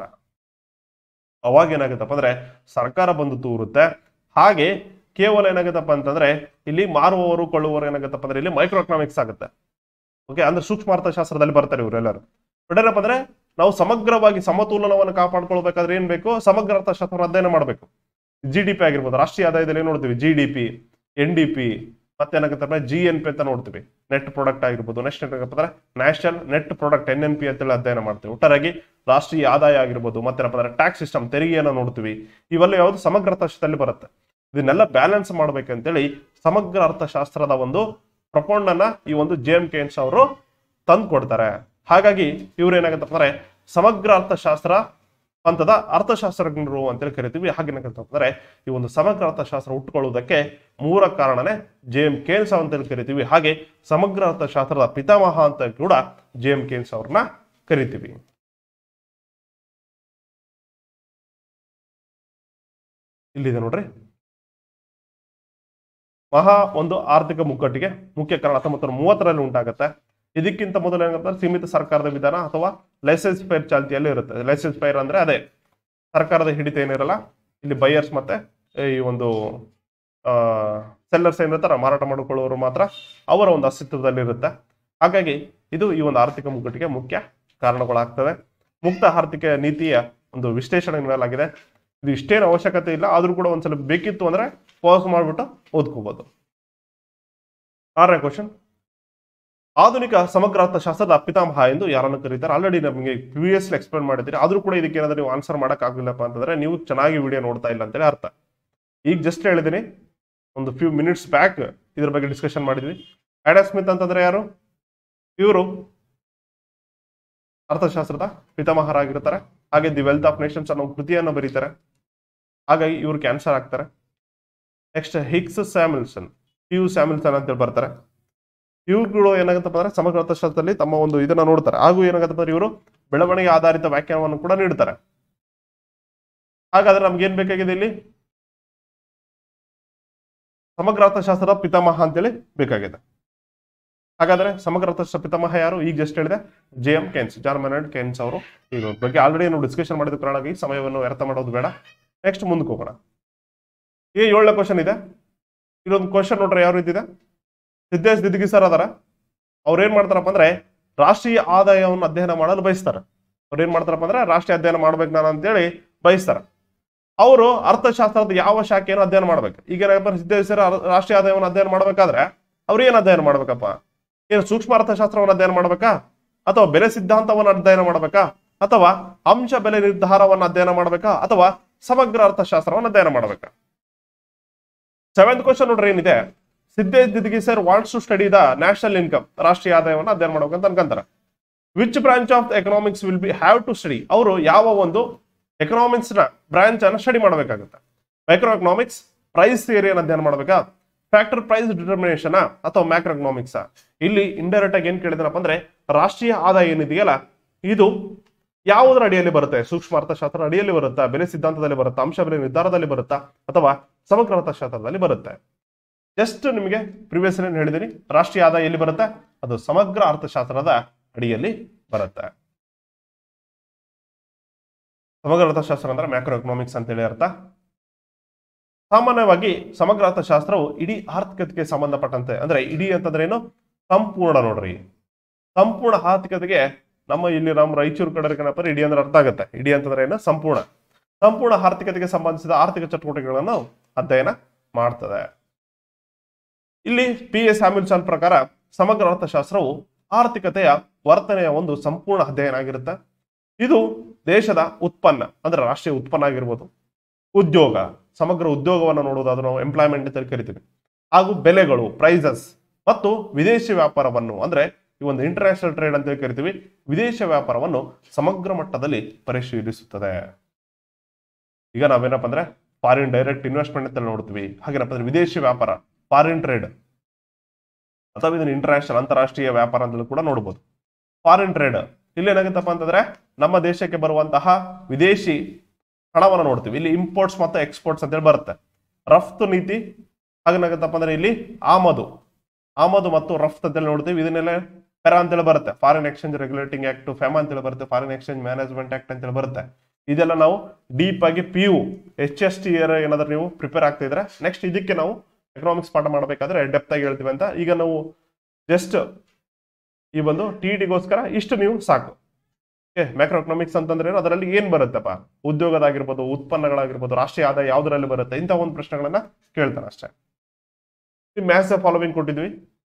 ಅವಾಗ ಏನಾಗುತ್ತಪ್ಪ ಅಂದ್ರೆ ಸರ್ಕಾರ ಬಂದು ತೂರುತ್ತೆ ಹಾಗೆ ಕೇವಲ ಏನಾಗುತ್ತಪ್ಪ ಅಂತಂದ್ರೆ ಇಲ್ಲಿ ಮಾರುವವರು ಕೊಳ್ಳುವವರು ಏನಾಗುತ್ತಪ್ಪ ಅಂದ್ರೆ ಇಲ್ಲಿ ಮೈಕ್ರೋ ಎಕನಾಮಿಕ್ಸ್ ಆಗುತ್ತೆ ಓಕೆ ಅಂದ್ರೆ ಸೂಕ್ಷ್ಮ ಅರ್ಥಶಾಸ್ತ್ರದಲ್ಲಿ ಬರ್ತಾರೆ ಇವರೆಲ್ಲರೂ ಏನಪ್ಪ ಅಂದ್ರೆ ನಾವು ಸಮಗ್ರವಾಗಿ ಸಮತೋಲನವನ್ನು ಕಾಪಾಡ್ಕೊಳ್ಬೇಕಾದ್ರೆ ಏನ್ ಬೇಕು ಸಮಗ್ರ ಅರ್ಥಶಾಸ್ತ್ರ ಅಧ್ಯಯನ ಮಾಡಬೇಕು ಜಿ ಡಿ ಪಿ ಆಗಿರ್ಬೋದು ರಾಷ್ಟ್ರೀಯ ಆದಾಯದಲ್ಲಿ ಏನ್ ನೋಡ್ತೀವಿ G D P N D P ಮತ್ತೆ ಏನಾಗುತ್ತೆ ಜಿ ಎನ್ ಪಿ ಅಂತ ನೋಡ್ತೀವಿ ನೆಟ್ ಪ್ರಾಡಕ್ಟ್ ಆಗಿರ್ಬೋದು ನೆಕ್ಸ್ಟ್ ಏನಾಗಪ್ಪ ಅಂದ್ರೆ national net product N N P ಅಂತೇಳಿ ಅಧ್ಯಯನ ಮಾಡ್ತೀವಿ ಒಟ್ಟಾರೆಯಾಗಿ ರಾಷ್ಟ್ರೀಯ ಆದಾಯ ಆಗಿರ್ಬೋದು ಮತ್ತೆ ಏನಪ್ಪ ಅಂದ್ರೆ ಟ್ಯಾಕ್ಸ್ ಸಿಸ್ಟಮ್ ತೆರಿಗೆಯನ್ನು ನೋಡ್ತೀವಿ ಇವೆಲ್ಲ ಯಾವುದು ಸಮಗ್ರ ಅರ್ಥಶಾಸ್ತ್ರದಲ್ಲಿ ಬರುತ್ತೆ ಇದನ್ನೆಲ್ಲ ಬ್ಯಾಲೆನ್ಸ್ ಮಾಡ್ಬೇಕಂತೇಳಿ ಸಮಗ್ರ ಅರ್ಥಶಾಸ್ತ್ರದ ಒಂದು ಪ್ರಪೋಂಡ್ ಅನ್ನ ಈ ಒಂದು ಜೆ ಎಂ ಕೆನ್ಸ್ ಅವರು ತಂದು ಕೊಡ್ತಾರೆ ಹಾಗಾಗಿ ಇವ್ರು ಏನಾಗತ್ತಪ್ಪ ಅಂದ್ರೆ ಸಮಗ್ರ ಅರ್ಥಶಾಸ್ತ್ರ ಹಂತದ ಅರ್ಥಶಾಸ್ತ್ರಜ್ಞರು ಅಂತೇಳಿ ಕರಿತೀವಿ ಹಾಗೆ ಅಂದ್ರೆ ಈ ಒಂದು ಸಮಗ್ರ ಅರ್ಥಶಾಸ್ತ್ರ ಹುಟ್ಟುಕೊಳ್ಳುವುದಕ್ಕೆ ಮೂಲ ಕಾರಣನೇ ಜೆ ಎಂ ಕೇನ್ಸ್ ಅಂತೇಳಿ ಕರಿತೀವಿ ಹಾಗೆ ಸಮಗ್ರ ಅರ್ಥಶಾಸ್ತ್ರದ ಪಿತಾಮಹ ಅಂತ ಕೂಡ ಜೆ ಎಂ ಕೇನ್ಸ್ ಅವ್ರನ್ನ ಕರಿತೀವಿ ಇಲ್ಲಿದೆ ನೋಡ್ರಿ ಮಹಾ ಒಂದು ಆರ್ಥಿಕ ಮುಗ್ಗಟ್ಟಿಗೆ ಮುಖ್ಯ ಕಾರಣ ಹತ್ತೊಂಬತ್ತು ನೂರ ಮೂವತ್ತರಲ್ಲಿ ಉಂಟಾಗುತ್ತೆ ಇದಕ್ಕಿಂತ ಮೊದಲು ಏನಾಗುತ್ತೆ ಸೀಮಿತ ಸರ್ಕಾರದ ವಿಧಾನ ಅಥವಾ ಲೈಸೆನ್ಸ್ ಫೈರ್ ಚಾಲ್ತಿಯಲ್ಲಿ ಇರುತ್ತೆ ಲೈಸೆನ್ಸ್ ಫೈರ್ ಅಂದ್ರೆ ಅದೇ ಸರ್ಕಾರದ ಹಿಡಿತ ಏನಿರಲ್ಲ ಇಲ್ಲಿ ಬೈಯರ್ಸ್ ಮತ್ತೆ ಈ ಒಂದು ಸೆಲ್ಲರ್ಸ್ ಏನಿರ್ತಾರ ಮಾರಾಟ ಮಾಡಿಕೊಳ್ಳುವವರು ಮಾತ್ರ ಅವರ ಒಂದು ಅಸ್ತಿತ್ವದಲ್ಲಿ ಇರುತ್ತೆ ಹಾಗಾಗಿ ಇದು ಈ ಒಂದು ಆರ್ಥಿಕ ಮುಗ್ಗಟ್ಟಿಗೆ ಮುಖ್ಯ ಕಾರಣಗಳಾಗ್ತವೆ ಮುಕ್ತ ಆರ್ಥಿಕ ನೀತಿಯ ಒಂದು ವಿಶ್ಲೇಷಣೆ ನೀಡಲಾಗಿದೆ ಇದು ಇಷ್ಟೇನು ಅವಶ್ಯಕತೆ ಇಲ್ಲ ಆದ್ರೂ ಕೂಡ ಒಂದ್ಸಲ ಬೇಕಿತ್ತು ಅಂದ್ರೆ ಪಾಸ್ ಮಾಡ್ಬಿಟ್ಟು ಓದ್ಕೋಬಹುದು ಆರನೇ ಕ್ವಶನ್ ಆಧುನಿಕ ಸಮಗ್ರ ಅರ್ಥಶಾಸ್ತ್ರದ ಪಿತಾಮಹ ಎಂದು ಯಾರನ್ನು ಕರೀತಾರೆ ಆಲ್ರೆಡಿ ನಮಗೆ ಪ್ರಿವಿಯಸ್ ಎಕ್ಸ್ಪ್ಲೇನ್ ಮಾಡಿದ್ದೀರಿ ಆದ್ರೂ ಕೂಡ ಇದಕ್ಕೆ ಏನಾದ್ರು ನೀವು ಆನ್ಸರ್ ಮಾಡಕ್ ಆಗ್ಲಿಲ್ಲಪ್ಪ ಅಂತಂದ್ರೆ ನೀವು ಚೆನ್ನಾಗಿ ವಿಡಿಯೋ ನೋಡ್ತಾ ಇಲ್ಲ ಅಂತೇಳಿ ಅರ್ಥ ಈಗ ಜಸ್ಟ್ ಹೇಳಿದ್ದೀನಿ ಒಂದು ಫ್ಯೂ ಮಿನಿಟ್ಸ್ ಬ್ಯಾಕ್ ಇದ್ರ ಬಗ್ಗೆ ಡಿಸ್ಕಷನ್ ಮಾಡಿದ್ವಿ ಆಡಾ ಸ್ಮಿತ್ ಅಂತಂದ್ರೆ ಯಾರು ಇವರು ಅರ್ಥಶಾಸ್ತ್ರದ ಪಿತಾಮಹರಾಗಿರ್ತಾರೆ ಹಾಗೆ ದಿ ವೆಲ್ತ್ ಆಫ್ ನೇಷನ್ಸ್ ಅನ್ನೋ ಕೃತಿಯನ್ನು ಬರೀತಾರೆ ಹಾಗಾಗಿ ಇವರು ಕ್ಯಾನ್ಸರ್ ಆಗ್ತಾರೆ next Hicks Samuelson P U Samuelson ಅಂತೇಳಿ ಬರ್ತಾರೆ ಇವುಗಳು ಏನಾಗುತ್ತಪ್ಪ ಅಂದ್ರೆ ಸಮಗ್ರ ಅರ್ಥಶಾಸ್ತ್ರದಲ್ಲಿ ತಮ್ಮ ಒಂದು ಇದನ್ನ ನೋಡ್ತಾರೆ ಹಾಗೂ ಏನಾಗುತ್ತಪ್ಪ ಅಂದ್ರೆ ಇವರು ಬೆಳವಣಿಗೆ ಆಧಾರಿತ ವ್ಯಾಖ್ಯಾನವನ್ನು ಕೂಡ ನೀಡ್ತಾರೆ ಹಾಗಾದ್ರೆ ನಮ್ಗೆ ಏನ್ ಬೇಕಾಗಿದೆ ಇಲ್ಲಿ ಸಮಗ್ರ ಅರ್ಥಶಾಸ್ತ್ರದ ಪಿತಾಮಹ ಅಂತೇಳಿ ಬೇಕಾಗಿದೆ ಹಾಗಾದ್ರೆ ಸಮಗ್ರ ಅರ್ಥಶಾಸ್ತ್ರ ಪಿತಾಮಹ ಯಾರು ಈಗ ಜಸ್ಟ್ ಹೇಳಿದೆ J M Keynes John Maynard Keynes ಅವರು ಇದ್ರ ಬಗ್ಗೆ ಆಲ್ರೆಡಿ ನಾವು ಡಿಸ್ಕಷನ್ ಮಾಡಿದ ಕಾರಣವಾಗಿ ಸಮಯವನ್ನು ವ್ಯರ್ಥ ಮಾಡೋದು ಬೇಡ ನೆಕ್ಸ್ಟ್ ಮುಂದಕ್ಕೆ ಹೋಗೋಣ ಈ ಏಳನೇ ಕ್ವಶನ್ ಇದೆ ಇದೊಂದು ಕ್ವಶನ್ ನೋಡ್ರಿ ಯಾವ ರೀತಿ ಇದೆ ಸಿದ್ದೇಶ್ ದಿದ್ಗಿ ಸರ್ ಅದಾರ ಅವ್ರು ಏನ್ ಮಾಡ್ತಾರಪ್ಪ ಅಂದ್ರೆ ರಾಷ್ಟ್ರೀಯ ಆದಾಯವನ್ನು ಅಧ್ಯಯನ ಮಾಡಲು ಬಯಸ್ತಾರೆ ಅವ್ರು ಏನ್ ಮಾಡ್ತಾರಪ್ಪ ಅಂದ್ರೆ ರಾಷ್ಟ್ರೀಯ ಅಧ್ಯಯನ ಮಾಡ್ಬೇಕು ನಾನು ಅಂತೇಳಿ ಬಯಸ್ತಾರೆ ಅವರು ಅರ್ಥಶಾಸ್ತ್ರದ ಯಾವ ಶಾಖೆಯನ್ನು ಅಧ್ಯಯನ ಮಾಡ್ಬೇಕು ಈಗ ಏನಾಗಪ್ಪ ಸಿದ್ದೇಶ್ ಸರ್ ಅರ್- ರಾಷ್ಟ್ರೀಯ ಆದಾಯವನ್ನು ಅಧ್ಯಯನ ಮಾಡ್ಬೇಕಾದ್ರೆ ಅವ್ರು ಏನ್ ಅಧ್ಯಯನ ಮಾಡ್ಬೇಕಪ್ಪ ಏನು ಸೂಕ್ಷ್ಮ ಅರ್ಥಶಾಸ್ತ್ರವನ್ನು ಅಧ್ಯಯನ ಮಾಡ್ಬೇಕಾ ಅಥವಾ ಬೆಲೆ ಸಿದ್ಧಾಂತವನ್ನು ಅಧ್ಯಯನ ಮಾಡ್ಬೇಕಾ ಅಥವಾ ಅಂಶ ಬೆಲೆ ನಿರ್ಧಾರವನ್ನು ಅಧ್ಯಯನ ಮಾಡ್ಬೇಕಾ ಅಥವಾ ಸಮಗ್ರ ಅರ್ಥಶಾಸ್ತ್ರವನ್ನು ಅಧ್ಯಯನ ಮಾಡ್ಬೇಕಾ ಸೆವೆಂತ್ ಕ್ವಶನ್ ನೋಡ್ರಿ ಏನಿದೆ ಸಿದ್ದೇಶ್ ದಿದ್ಗಿ sir wants to study the national income ರಾಷ್ಟ್ರೀಯ ಆದಾಯವನ್ನು ಅಧ್ಯಯನ ಮಾಡ್ಬೇಕಂತ ಅನ್ಕೊಂತಾರೆ which branch of economics will be have to study ಅವರು ಯಾವ ಒಂದು ಎಕನಾಮಿಕ್ಸ್ ನ ಬ್ರಾಂಚ್ ಅನ್ನ ಸ್ಟಡಿ ಮಾಡಬೇಕಾಗುತ್ತೆ ಮೈಕ್ರೋ ಎಕನಾಮಿಕ್ಸ್ ಪ್ರೈಸ್ ಥಿಯರಿಯನ್ನು ಅಧ್ಯಯನ ಮಾಡಬೇಕಾ ಫ್ಯಾಕ್ಟರ್ ಪ್ರೈಸ್ ಡಿಟರ್ಮಿನೇಷನ್ ಅಥವಾ ಮ್ಯಾಕ್ರೋ ಎಕನಾಮಿಕ್ಸ್ ಇಲ್ಲಿ ಇಂಡೈರೆಕ್ಟ್ ಆಗಿ ಏನ್ ಕೇಳಿದನಪ್ಪ ಅಂದ್ರೆ ರಾಷ್ಟ್ರೀಯ ಆದಾಯ ಏನಿದೆಯಲ್ಲ ಇದು ಯಾವುದರ ಅಡಿಯಲ್ಲಿ ಬರುತ್ತೆ ಸೂಕ್ಷ್ಮ ಅರ್ಥಶಾಸ್ತ್ರ ಅಡಿಯಲ್ಲಿ ಬರುತ್ತಾ ಬೆಲೆ ಸಿದ್ಧಾಂತದಲ್ಲಿ ಬರುತ್ತಾ ಅಂಶ ಬೆಲೆ ನಿರ್ಧಾರದಲ್ಲಿ ಬರುತ್ತಾ ಅಥವಾ ಸಮಗ್ರ ಅರ್ಥಶಾಸ್ತ್ರದಲ್ಲಿ ಬರುತ್ತೆ ಜಸ್ಟ್ ನಿಮಗೆ ಪ್ರಿವಿಯಸ್ ಏನ್ ಹೇಳಿದೀನಿ ರಾಷ್ಟ್ರೀಯ ಆದಾಯ ಎಲ್ಲಿ ಬರುತ್ತೆ ಅದು ಸಮಗ್ರ ಅರ್ಥಶಾಸ್ತ್ರದ ಅಡಿಯಲ್ಲಿ ಬರುತ್ತೆ ಸಮಗ್ರ ಅರ್ಥಶಾಸ್ತ್ರ ಅಂದ್ರೆ ಮ್ಯಾಕ್ರೋ ಎಕನಾಮಿಕ್ಸ್ ಅಂತೇಳಿ ಅರ್ಥ ಸಾಮಾನ್ಯವಾಗಿ ಸಮಗ್ರ ಅರ್ಥಶಾಸ್ತ್ರವು ಇಡೀ ಆರ್ಥಿಕತೆಗೆ ಸಂಬಂಧಪಟ್ಟಂತೆ ಅಂದ್ರೆ ಇಡೀ ಅಂತಂದ್ರೆ ಏನು ಸಂಪೂರ್ಣ ನೋಡ್ರಿ ಸಂಪೂರ್ಣ ಆರ್ಥಿಕತೆಗೆ ನಮ್ಮ ಇಲ್ಲಿ ನಮ್ಮ ರಾಯಚೂರು ಕಡೆ ಏನಪ್ಪ ಇಡೀ ಅಂದ್ರೆ ಅರ್ಥ ಆಗುತ್ತೆ ಇಡೀ ಅಂತಂದ್ರೆ ಏನು ಸಂಪೂರ್ಣ ಸಂಪೂರ್ಣ ಆರ್ಥಿಕತೆಗೆ ಸಂಬಂಧಿಸಿದ ಆರ್ಥಿಕ ಚಟುವಟಿಕೆಗಳನ್ನು ಅಧ್ಯಯನ ಮಾಡ್ತದೆ ಇಲ್ಲಿ ಪಿ ಎಸ್ ಹ್ಯಾಮಿಲ್ಸನ್ ಪ್ರಕಾರ ಸಮಗ್ರ ಅರ್ಥಶಾಸ್ತ್ರವು ಆರ್ಥಿಕತೆಯ ವರ್ತನೆಯ ಒಂದು ಸಂಪೂರ್ಣ ಅಧ್ಯಯನ ಆಗಿರುತ್ತೆ ಇದು ದೇಶದ ಉತ್ಪನ್ನ ಅಂದ್ರೆ ರಾಷ್ಟ್ರೀಯ ಉತ್ಪನ್ನ ಆಗಿರ್ಬೋದು ಉದ್ಯೋಗ ಸಮಗ್ರ ಉದ್ಯೋಗವನ್ನು ನೋಡುವುದು ನಾವು ಎಂಪ್ಲಾಯ್ಮೆಂಟ್ ಅಂತ ಕರಿತೀವಿ ಹಾಗೂ ಬೆಲೆಗಳು ಪ್ರೈಸಸ್ ಮತ್ತು ವಿದೇಶಿ ವ್ಯಾಪಾರವನ್ನು ಅಂದ್ರೆ ಈ ಒಂದು ಇಂಟರ್ನ್ಯಾಷನಲ್ ಟ್ರೇಡ್ ಅಂತ ಕರಿತೀವಿ ವಿದೇಶ ವ್ಯಾಪಾರವನ್ನು ಸಮಗ್ರ ಮಟ್ಟದಲ್ಲಿ ಪರಿಶೀಲಿಸುತ್ತದೆ ಈಗ ನಾವೇನಪ್ಪ ಅಂದ್ರೆ ಫಾರಿನ್ ಡೈರೆಕ್ಟ್ ಇನ್ವೆಸ್ಟ್ಮೆಂಟ್ ಅಂತ ನೋಡ್ತೀವಿ ಹಾಗೇನಪ್ಪ ಅಂದ್ರೆ ವಿದೇಶಿ ವ್ಯಾಪಾರ ಫಾರಿನ್ ಟ್ರೇಡ್ ಅಥವಾ ಇದನ್ನ ಇಂಟರ್ನ್ಯಾಷನಲ್ ಅಂತಾರಾಷ್ಟ್ರೀಯ ವ್ಯಾಪಾರ ಅಂತಲೂ ಕೂಡ ನೋಡ್ಬೋದು ಫಾರಿನ್ ಟ್ರೇಡ್ ಇಲ್ಲಿ ಏನಾಗುತ್ತಪ್ಪ ಅಂತಂದ್ರೆ ನಮ್ಮ ದೇಶಕ್ಕೆ ಬರುವಂತಹ ವಿದೇಶಿ ಹಣವನ್ನು ನೋಡ್ತೀವಿ ಇಲ್ಲಿ ಇಂಪೋರ್ಟ್ಸ್ ಮತ್ತು ಎಕ್ಸ್ಪೋರ್ಟ್ಸ್ ಅಂತೇಳಿ ಬರುತ್ತೆ ರಫ್ತು ನೀತಿ ಹಾಗೇನಾಗುತ್ತಪ್ಪ ಅಂದ್ರೆ ಇಲ್ಲಿ ಆಮದು ಆಮದು ಮತ್ತು ರಫ್ತು ಅಂತೇಳಿ ನೋಡ್ತೀವಿ ಇದನ್ನೆಲ್ಲ ಪೆರಾ ಅಂತೇಳಿ ಬರುತ್ತೆ foreign exchange regulating act FEMA ಅಂತೇಳಿ ಬರುತ್ತೆ ಫಾರಿನ್ ಎಕ್ಸ್ಚೇಂಜ್ ಮ್ಯಾನೇಜ್ಮೆಂಟ್ ಆಕ್ಟ್ ಅಂತೇಳಿ ಬರುತ್ತೆ ಇದೆಲ್ಲ ನಾವು ಡೀಪ್ ಆಗಿ P U H S T year ಏನಾದ್ರೂ ನೀವು ಪ್ರಿಪೇರ್ ಆಗ್ತಾ ಇದ್ರೆ ನೆಕ್ಸ್ಟ್ ಇದಕ್ಕೆ ನಾವು ಎಕನಾಮಿಕ್ಸ್ ಪಾಠ ಮಾಡಬೇಕಾದ್ರೆ ಡೆಪ್ತ್ ಆಗಿ ಹೇಳ್ತೀವಿ ಅಂತ ಈಗ ನಾವು ಜಸ್ಟ್ ಈ ಒಂದು ಟಿ ಟಿಗೋಸ್ಕರ ಇಷ್ಟು ನೀವು ಸಾಕು ಓಕೆ ಮ್ಯಾಕ್ರೋ ಎಕನಾಮಿಕ್ಸ್ ಅಂತಂದ್ರೆ ಏನು ಅದರಲ್ಲಿ ಏನ್ ಬರುತ್ತಪ್ಪ ಉದ್ಯೋಗದಾಗಿರ್ಬೋದು ಉತ್ಪನ್ನಗಳಾಗಿರ್ಬೋದು ರಾಷ್ಟ್ರೀಯ ಆದಾಯ ಯಾವ್ದ್ರಲ್ಲಿ ಬರುತ್ತೆ ಇಂಥ ಒಂದು ಪ್ರಶ್ನೆಗಳನ್ನ ಕೇಳ್ತಾನೆ ಅಷ್ಟೇ ಮ್ಯಾಥ್ಸ್ ಫಾಲೋವಿಂಗ್ ಕೊಟ್ಟಿದ್ವಿ